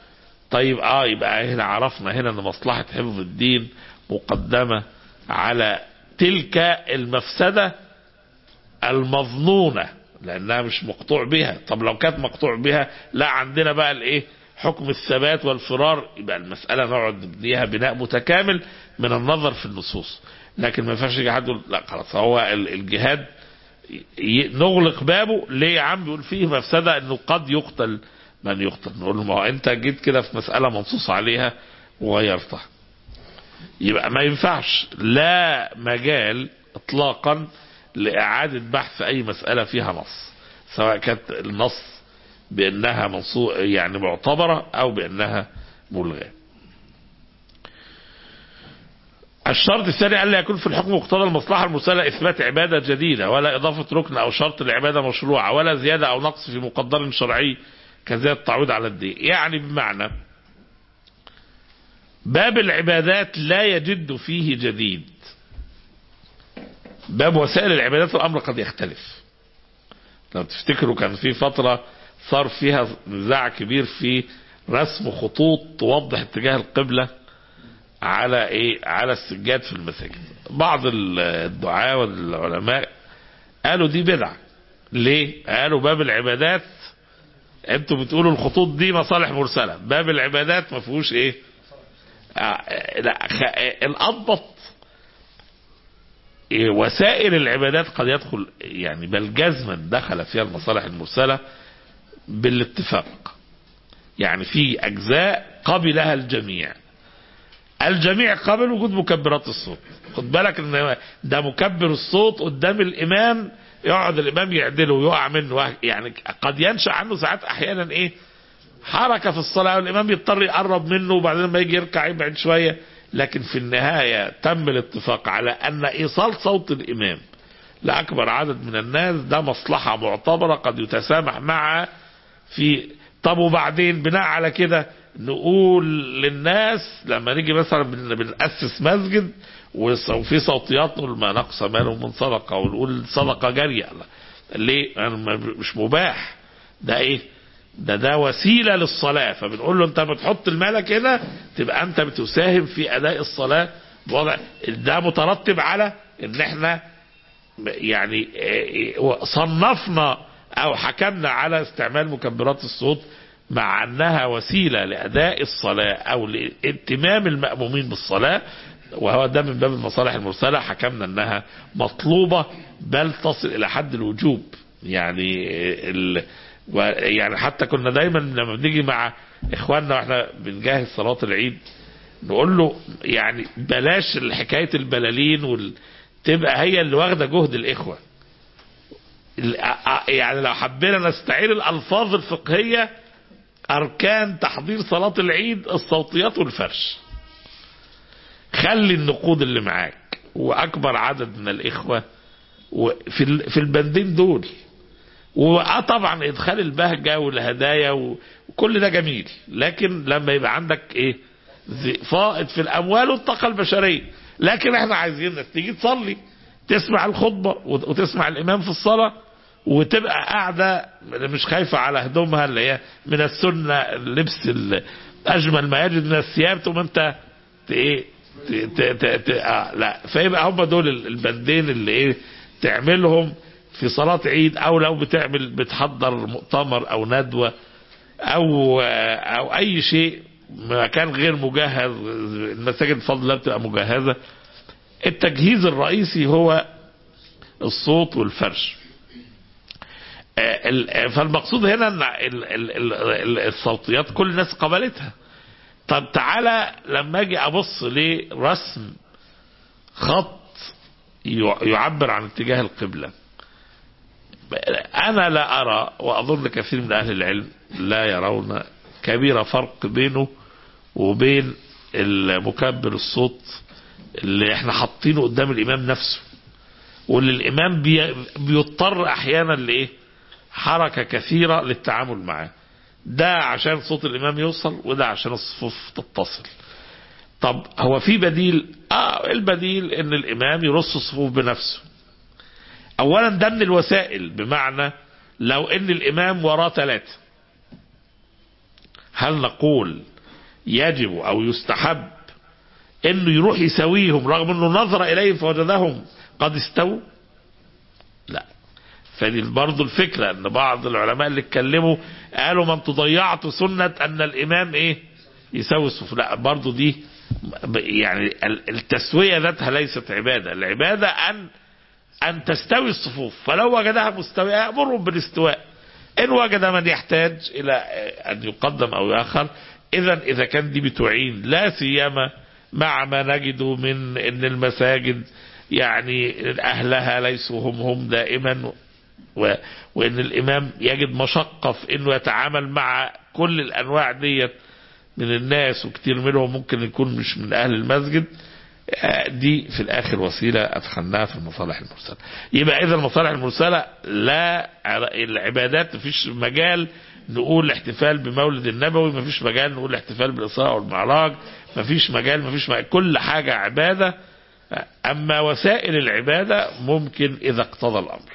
طيب اه يبقى هنا عرفنا هنا ان مصلحة حفظ الدين مقدمة على تلك المفسدة المظنونة لانها مش مقطوع بها طب لو كانت مقطوع بها لا عندنا بقى الايه حكم الثبات والفرار يبقى المسألة نقعد نبنيها بناء متكامل من النظر في النصوص لكن ما ينفعش يجي حد يقول لا خلاص هو ال- الجهاد ي- نغلق بابه ليه يا عم بيقول فيه مفسدة انه قد يقتل من يقتل نقول له ما هو انت جيت كده في مسألة منصوص عليها وغيرتها يبقى ما ينفعش لا مجال اطلاقا لإعادة بحث أي مسألة فيها نص سواء كانت النص بأنها منصوص يعني معتبرة أو بأنها ملغاة الشرط الثاني ألا يكون في الحكم مقتضى المصلحة المرسلة إثبات عبادة جديدة ولا إضافة ركن أو شرط لعبادة مشروعة ولا زيادة أو نقص في مقدر شرعي كزيادة التعويض على الدين يعني بمعنى باب العبادات لا يجد فيه جديد باب وسائل العبادات الأمر قد يختلف لو تفتكروا كان في فترة صار فيها نزاع كبير في رسم خطوط توضح اتجاه القبلة على ايه على السجاد في المساجد بعض الدعاة والعلماء قالوا دي بدعة ليه قالوا باب العبادات انتوا بتقولوا الخطوط دي مصالح مرسلة باب العبادات ما فيهوش ايه آه لا خ- الأضبط إيه، وسائل العبادات قد يدخل يعني بل جزما دخل فيها المصالح المرسلة بالاتفاق يعني في أجزاء قبلها الجميع الجميع قبل وجود مكبرات الصوت خد بالك ان ده مكبر الصوت قدام الامام يقعد الامام يعدله ويقع منه يعني قد ينشا عنه ساعات احيانا ايه حركه في الصلاه والامام يضطر يقرب منه وبعدين لما يجي يركع يبعد شويه لكن في النهايه تم الاتفاق على ان ايصال صوت الامام لاكبر عدد من الناس ده مصلحه معتبره قد يتسامح معها في طب وبعدين بناء على كده نقول للناس لما نيجي مثلا بن- بنأسس مسجد وص- وفي صوتيات نقول ما نقص مال من صدقة ونقول صدقة جارية لا. ليه أنا ما- مش مباح ده ايه ده ده وسيلة للصلاة فبنقول له انت بتحط المالك هنا تبقى انت بتساهم في اداء الصلاة بوضع ده مترتب على ان احنا يعني آه، صنفنا او حكمنا على استعمال مكبرات الصوت مع انها وسيله لاداء الصلاه او لاتمام المامومين بالصلاه وهو ده من باب المصالح المرسله حكمنا انها مطلوبه بل تصل الى حد الوجوب يعني ال و- يعني حتى كنا دايما لما بنيجي مع اخواننا واحنا بنجهز صلاه العيد نقول له يعني بلاش حكايه البلالين وال... تبقى هي اللي واخده جهد الاخوه ال- ا- يعني لو حبينا نستعير الالفاظ الفقهيه اركان تحضير صلاه العيد الصوتيات والفرش خلي النقود اللي معاك واكبر عدد من الاخوه وفي ال- في البندين دول واه طبعا ادخال البهجه والهدايا و- وكل ده جميل لكن لما يبقى عندك ايه زي- فائض في الاموال والطاقه البشريه لكن احنا عايزين انك تيجي تصلي تسمع الخطبه وت- وتسمع الامام في الصلاه وتبقى قاعده مش خايفه على هدومها اللي هي من السنه اللبس ال- اجمل ما يجد من الثياب تقوم انت ت- ايه ت- ت- ت- ت- آه لا فيبقى هم دول ال- البندين اللي ايه تعملهم في صلاة عيد او لو بتعمل بتحضر مؤتمر او ندوة او او اي شيء مكان غير مجهز المساجد بفضل الله بتبقى مجهزة التجهيز الرئيسي هو الصوت والفرش آه، ال- فالمقصود هنا ان ال- ال- ال- ال- الصوتيات كل الناس قبلتها طب تعالى لما اجي ابص لرسم خط يع- يعبر عن اتجاه القبلة انا لا ارى واظن كثير من اهل العلم لا يرون كبير فرق بينه وبين المكبر الصوت اللي احنا حاطينه قدام الامام نفسه واللي الامام بي بيضطر احيانا لايه حركة كثيرة للتعامل معاه ده عشان صوت الامام يوصل وده عشان الصفوف تتصل طب هو في بديل اه البديل ان الامام يرص الصفوف بنفسه اولا ده من الوسائل بمعنى لو ان الامام وراه ثلاثة هل نقول يجب او يستحب انه يروح يساويهم رغم انه نظر اليهم فوجدهم قد استووا لا فدي برضه الفكرة ان بعض العلماء اللي اتكلموا قالوا ما انتوا ضيعتوا سنة ان الامام ايه يساوي الصفوف لا برضه دي ب- يعني ال- التسوية ذاتها ليست عبادة العبادة ان ان تستوي الصفوف فلو وجدها مستوية امرهم بالاستواء ان وجد من يحتاج الى ان يقدم او يؤخر اذا اذا كان دي بتعين لا سيما مع ما نجده من ان المساجد يعني اهلها ليسوا هم هم دائما و... وان الامام يجد مشقة في انه يتعامل مع كل الانواع ديت من الناس وكتير منهم ممكن يكون مش من اهل المسجد آه، دي في الاخر وسيلة ادخلناها في المصالح المرسلة يبقى اذا المصالح المرسلة لا العبادات مفيش مجال نقول الاحتفال بمولد النبوي مفيش مجال نقول الاحتفال بالاسراء والمعراج مفيش مجال مفيش مجال كل حاجة عبادة اما وسائل العبادة ممكن اذا اقتضى الامر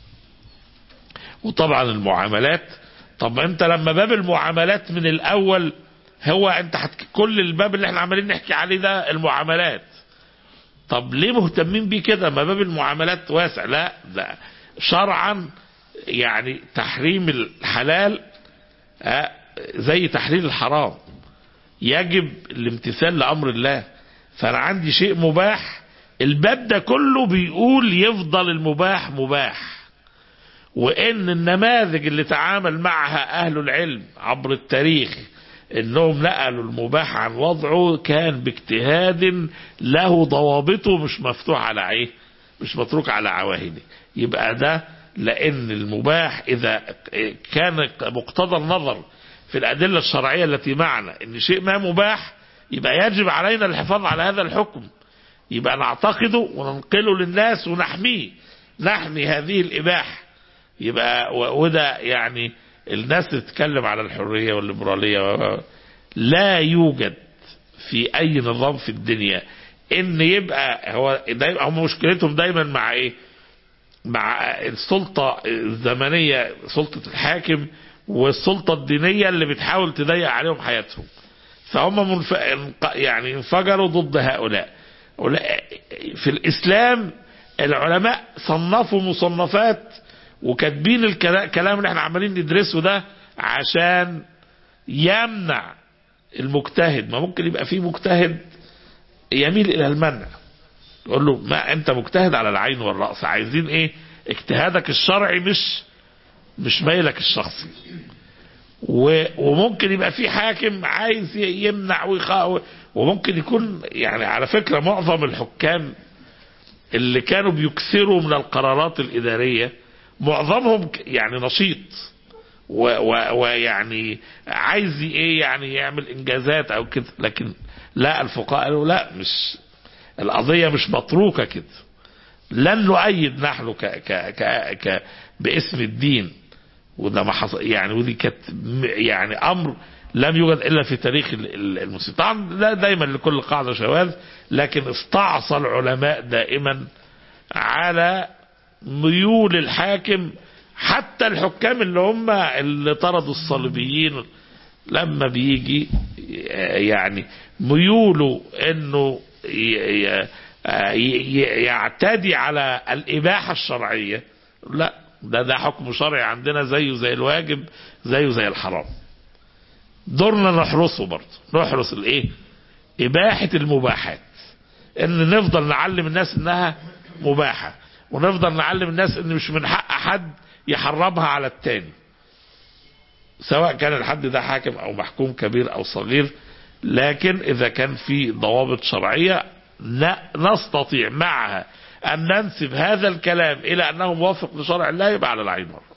وطبعا المعاملات طب انت لما باب المعاملات من الاول هو انت حت... كل الباب اللي احنا عمالين نحكي عليه ده المعاملات طب ليه مهتمين بيه كده ما باب المعاملات واسع لا ده شرعا يعني تحريم الحلال آه، زي تحليل الحرام يجب الامتثال لامر الله فانا عندي شيء مباح الباب ده كله بيقول يفضل المباح مباح وان النماذج اللي تعامل معها اهل العلم عبر التاريخ انهم نقلوا المباح عن وضعه كان باجتهاد له ضوابطه مش مفتوح على ايه مش متروك على عواهده يبقى ده لان المباح اذا كان مقتضى النظر في الادله الشرعيه التي معنا ان شيء ما مباح يبقى يجب علينا الحفاظ على هذا الحكم يبقى نعتقده وننقله للناس ونحميه نحمي هذه الاباحه يبقى و- وده يعني الناس تتكلم على الحريه والليبراليه و- لا يوجد في اي نظام في الدنيا ان يبقى هو دايما هم مشكلتهم دايما مع ايه مع السلطة الزمنية سلطة الحاكم والسلطة الدينية اللي بتحاول تضيق عليهم حياتهم فهم منف... يعني انفجروا ضد هؤلاء هؤلاء- في الإسلام العلماء صنفوا مصنفات وكاتبين الكلا- الكلام اللي احنا عمالين ندرسه ده عشان يمنع المجتهد ما ممكن يبقى فيه مجتهد يميل إلى المنع يقول له ما انت مجتهد على العين والرأس عايزين ايه اجتهادك الشرعي مش مش ميلك الشخصي و- وممكن يبقى في حاكم عايز ي- يمنع ويخ... وممكن يكون يعني على فكرة معظم الحكام اللي كانوا بيكثروا من القرارات الإدارية معظمهم ك- يعني نشيط و- و- ويعني عايز ي- ايه يعني يعمل انجازات او كده لكن لا الفقهاء قالوا لا مش القضية مش متروكة كده لن نؤيد نحن ك ك ك ك باسم الدين وده ما حصل يعني ودي كانت م- يعني امر لم يوجد الا في تاريخ ال- ال- المسلمين طبعا لا دايما لكل قاعده شواذ لكن استعصى العلماء دائما على ميول الحاكم حتى الحكام اللي هم اللي طردوا الصليبيين لما بيجي يعني ميوله انه ي- ي- ي- يعتدي على الاباحه الشرعيه لا ده ده حكم شرعي عندنا زيه زي الواجب زيه زي الحرام دورنا نحرسه برضه نحرس الايه اباحه المباحات ان نفضل نعلم الناس انها مباحه ونفضل نعلم الناس ان مش من حق حد يحرمها على التاني سواء كان الحد ده حاكم او محكوم كبير او صغير لكن اذا كان في ضوابط شرعيه لا نستطيع معها ان ننسب هذا الكلام الى انه موافق لشرع الله يبقى على العين والراس.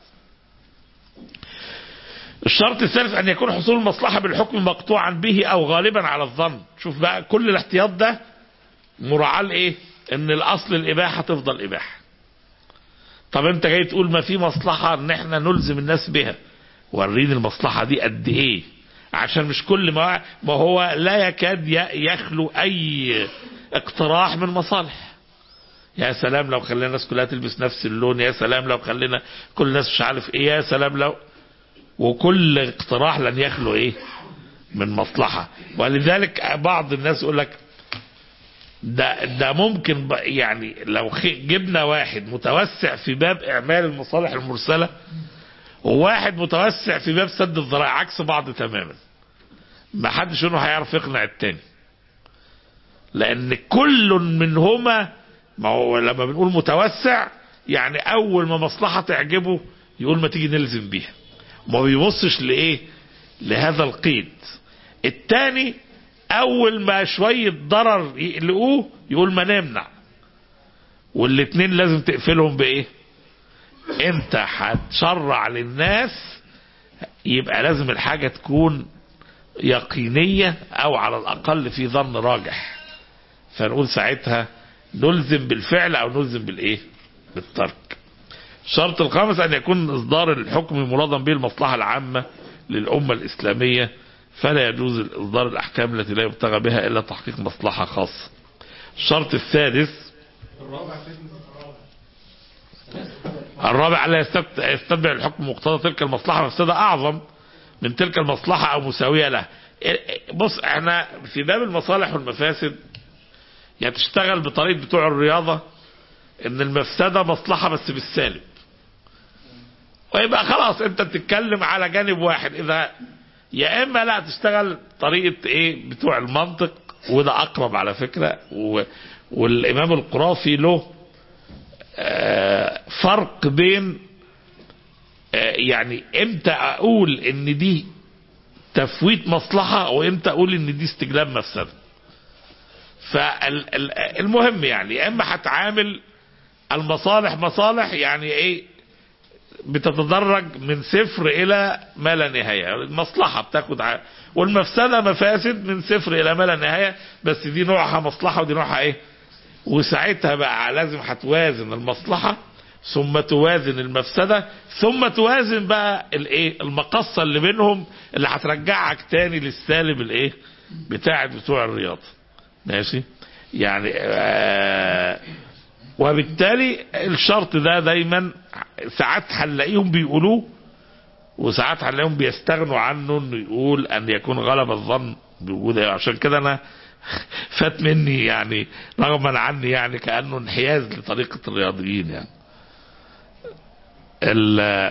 الشرط الثالث ان يكون حصول المصلحه بالحكم مقطوعا به او غالبا على الظن شوف بقى كل الاحتياط ده مراعاه لايه ان الاصل الاباحه تفضل اباحه طب انت جاي تقول ما في مصلحه ان احنا نلزم الناس بها وريني المصلحه دي قد ايه عشان مش كل ما ما هو لا يكاد ي- يخلو اي اقتراح من مصالح يا سلام لو خلينا الناس كلها تلبس نفس اللون يا سلام لو خلينا كل الناس مش عارف ايه يا سلام لو وكل اقتراح لن يخلو ايه من مصلحة ولذلك بعض الناس يقول لك ده ده ممكن ب- يعني لو خ- جبنا واحد متوسع في باب اعمال المصالح المرسله وواحد متوسع في باب سد الذرائع عكس بعض تماما ما حدش منهم هيعرف يقنع التاني لان كل منهما ما هو لما بنقول متوسع يعني اول ما مصلحه تعجبه يقول ما تيجي نلزم بيها ما بيبصش لايه لهذا القيد التاني اول ما شويه ضرر يقلقوه يقول ما نمنع والاتنين لازم تقفلهم بايه انت هتشرع للناس يبقى لازم الحاجة تكون يقينية او على الاقل في ظن راجح فنقول ساعتها نلزم بالفعل او نلزم بالايه بالترك الشرط الخامس ان يكون اصدار الحكم مرادا به المصلحة العامة للامة الاسلامية فلا يجوز اصدار الاحكام التي لا يبتغى بها الا تحقيق مصلحة خاصة الشرط السادس الرابع لا يستت- يستتبع الحكم مقتضى تلك المصلحة مفسدة أعظم من تلك المصلحة أو مساوية لها بص احنا في باب المصالح والمفاسد يعني تشتغل بطريقة بتوع الرياضة ان المفسدة مصلحة بس بالسالب ويبقى خلاص انت بتتكلم على جانب واحد اذا يا اما لا تشتغل طريقة ايه بتوع المنطق وده اقرب على فكرة و والامام القرافي له آه، فرق بين آه، يعني امتى اقول ان دي تفويت مصلحة وامتى اقول ان دي استجلاب مفسدة فالمهم يعني يا اما هتعامل المصالح مصالح يعني ايه بتتدرج من صفر الى ما لا نهايه المصلحه بتاخد ع... والمفسده مفاسد من صفر الى ما لا نهايه بس دي نوعها مصلحه ودي نوعها ايه وساعتها بقى لازم هتوازن المصلحة ثم توازن المفسدة ثم توازن بقى الايه المقصة اللي بينهم اللي هترجعك تاني للسالب الايه بتاعت بتوع الرياضة ماشي يعني آه وبالتالي الشرط ده دايما ساعات هنلاقيهم بيقولوه وساعات هنلاقيهم بيستغنوا عنه انه يقول ان يكون غلب الظن بوجود عشان كده انا فات مني يعني رغما عني يعني كانه انحياز لطريقه الرياضيين يعني ال-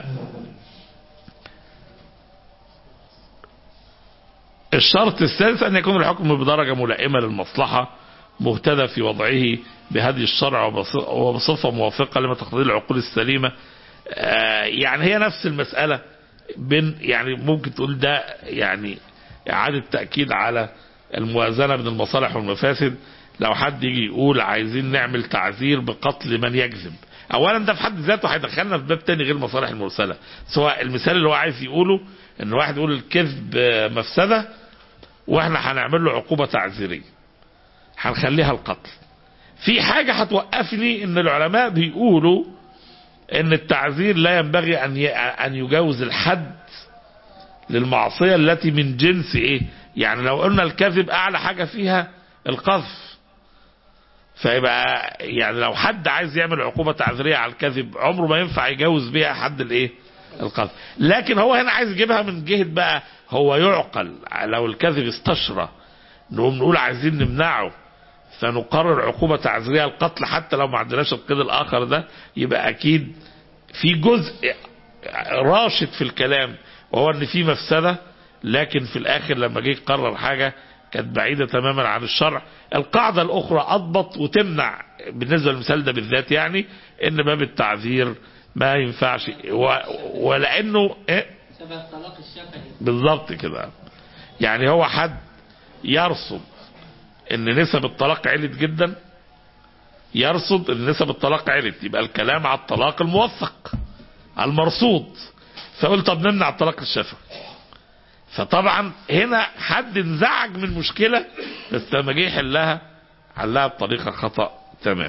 الشرط الثالث ان يكون الحكم بدرجه ملائمه للمصلحه مهتدى في وضعه بهدي الشرع وبص- وبصفه موافقه لما تقتضيه العقول السليمه آه، يعني هي نفس المساله بين يعني ممكن تقول ده يعني اعاده تاكيد على الموازنه بين المصالح والمفاسد لو حد يجي يقول عايزين نعمل تعذير بقتل من يكذب اولا ده في حد ذاته هيدخلنا في باب تاني غير المصالح المرسله سواء المثال اللي هو عايز يقوله ان واحد يقول الكذب آه، مفسده واحنا هنعمل له عقوبه تعذيريه هنخليها القتل في حاجه هتوقفني ان العلماء بيقولوا ان التعذير لا ينبغي ان ي- ان يجاوز الحد للمعصيه التي من جنس ايه يعني لو قلنا الكذب اعلى حاجه فيها القذف فيبقى يعني لو حد عايز يعمل عقوبه تعذيريه على الكذب عمره ما ينفع يجاوز بيها حد الايه القذف لكن هو هنا عايز يجيبها من جهه بقى هو يعقل لو الكذب استشرى نقوم نقول عايزين نمنعه فنقرر عقوبة تعزيرية القتل حتى لو ما عندناش القيد الآخر ده يبقى أكيد في جزء راشد في الكلام وهو ان في مفسدة لكن في الآخر لما جه يقرر حاجة كانت بعيدة تماما عن الشرع القاعدة الأخرى أضبط وتمنع بالنسبة للمثال ده بالذات يعني إن باب التعذير ما ينفعش و... ولأنه إيه؟ شبه الطلاق الشفهي بالظبط كده يعني هو حد يرصد ان نسب الطلاق علت جدا يرصد ان نسب الطلاق علت يبقى الكلام على الطلاق الموثق المرصود فقول طب نمنع الطلاق الشفوي فطبعا هنا حد انزعج من مشكلة بس لما جه يحلها حلها بطريقة خطأ تمام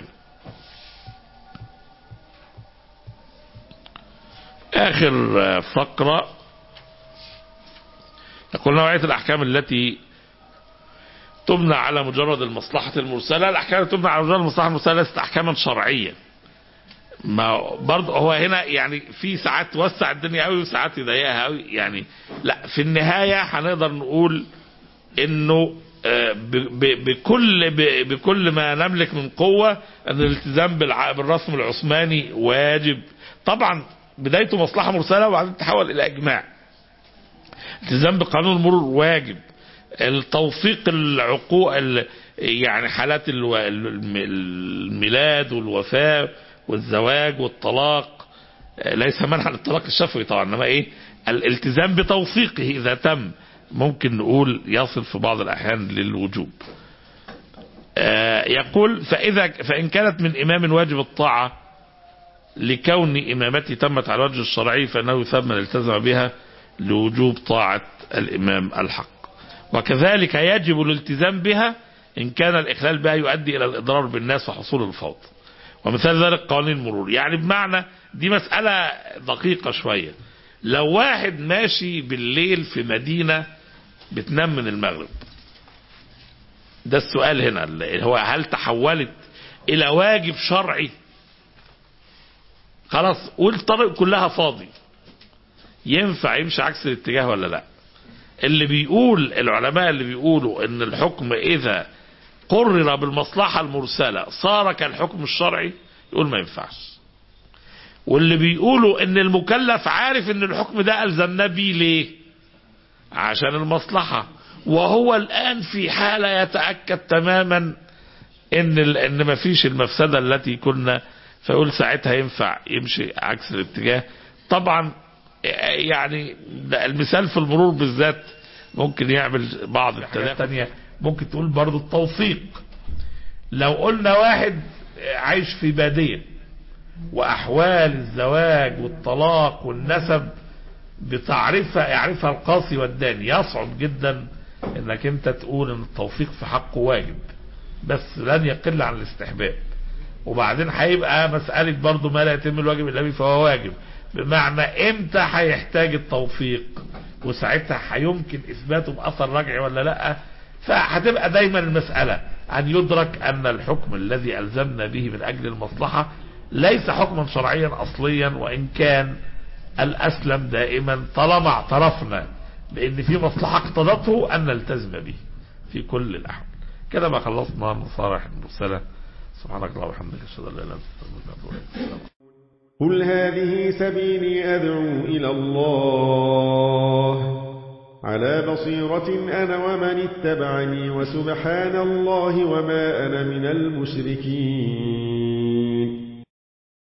آخر آه، فقرة يقول نوعية الأحكام التي تبنى على مجرد المصلحة المرسلة الأحكام التي تبنى على مجرد المصلحة المرسلة ليست أحكاما شرعية ما برضه هو هنا يعني في ساعات توسع الدنيا قوي وساعات يضيقها قوي يعني لا في النهاية هنقدر نقول انه آه، ب- ب- بكل ب- بكل ما نملك من قوة ان الالتزام بالع- بالرسم العثماني واجب طبعا بدايته مصلحة مرسلة وبعدين تحول الى اجماع التزام بقانون المرور واجب التوثيق العقوق ال- يعني حالات الو- الم- الميلاد والوفاة والزواج والطلاق آه، ليس منع للطلاق الشفوي طبعا انما ايه الالتزام بتوثيقه اذا تم ممكن نقول يصل في بعض الاحيان للوجوب آه، يقول فاذا فان كانت من امام واجب الطاعه لكون امامته تمت على الوجه الشرعي فانه يثاب من التزم بها لوجوب طاعه الامام الحق وكذلك يجب الالتزام بها ان كان الاخلال بها يؤدي الى الاضرار بالناس وحصول الفوضى ومثال ذلك قوانين المرور يعني بمعنى دي مسألة دقيقة شوية لو واحد ماشي بالليل في مدينة بتنام من المغرب ده السؤال هنا اللي هو هل تحولت إلى واجب شرعي خلاص والطريق كلها فاضي ينفع يمشي عكس الاتجاه ولا لا اللي بيقول العلماء اللي بيقولوا ان الحكم اذا قرر بالمصلحة المرسلة صار كالحكم الشرعي يقول ما ينفعش واللي بيقولوا ان المكلف عارف ان الحكم ده ألزمنا بيه ليه عشان المصلحة وهو الآن في حالة يتأكد تماما ان ال- ان ما فيش المفسدة التي كنا فيقول ساعتها ينفع يمشي عكس الاتجاه طبعا يعني ده المثال في المرور بالذات ممكن يعمل بعض التداخل الثانية ممكن تقول برضو التوثيق لو قلنا واحد عايش في بادية وأحوال الزواج والطلاق والنسب بتعرفها يعرفها القاصي والداني يصعب جدا انك انت تقول ان التوثيق في حقه واجب بس لن يقل عن الاستحباب وبعدين هيبقى مسألة برضو ما لا يتم الواجب إلا به فهو واجب بمعنى امتى هيحتاج التوفيق وساعتها هيمكن اثباته باثر رجعي ولا لا فهتبقى دايما المسألة ان يدرك ان الحكم الذي الزمنا به من اجل المصلحة ليس حكما شرعيا اصليا وان كان الاسلم دائما طالما اعترفنا بان في مصلحة اقتضته ان نلتزم به في كل الاحوال كده ما خلصنا مصالح المرسلة سبحانك اللهم وبحمدك اشهد ان لا اله الا انت استغفرك واتوب اليك قل هذه سبيلي أدعو إلى الله على بصيرة أنا ومن اتبعني وسبحان الله وما أنا من المشركين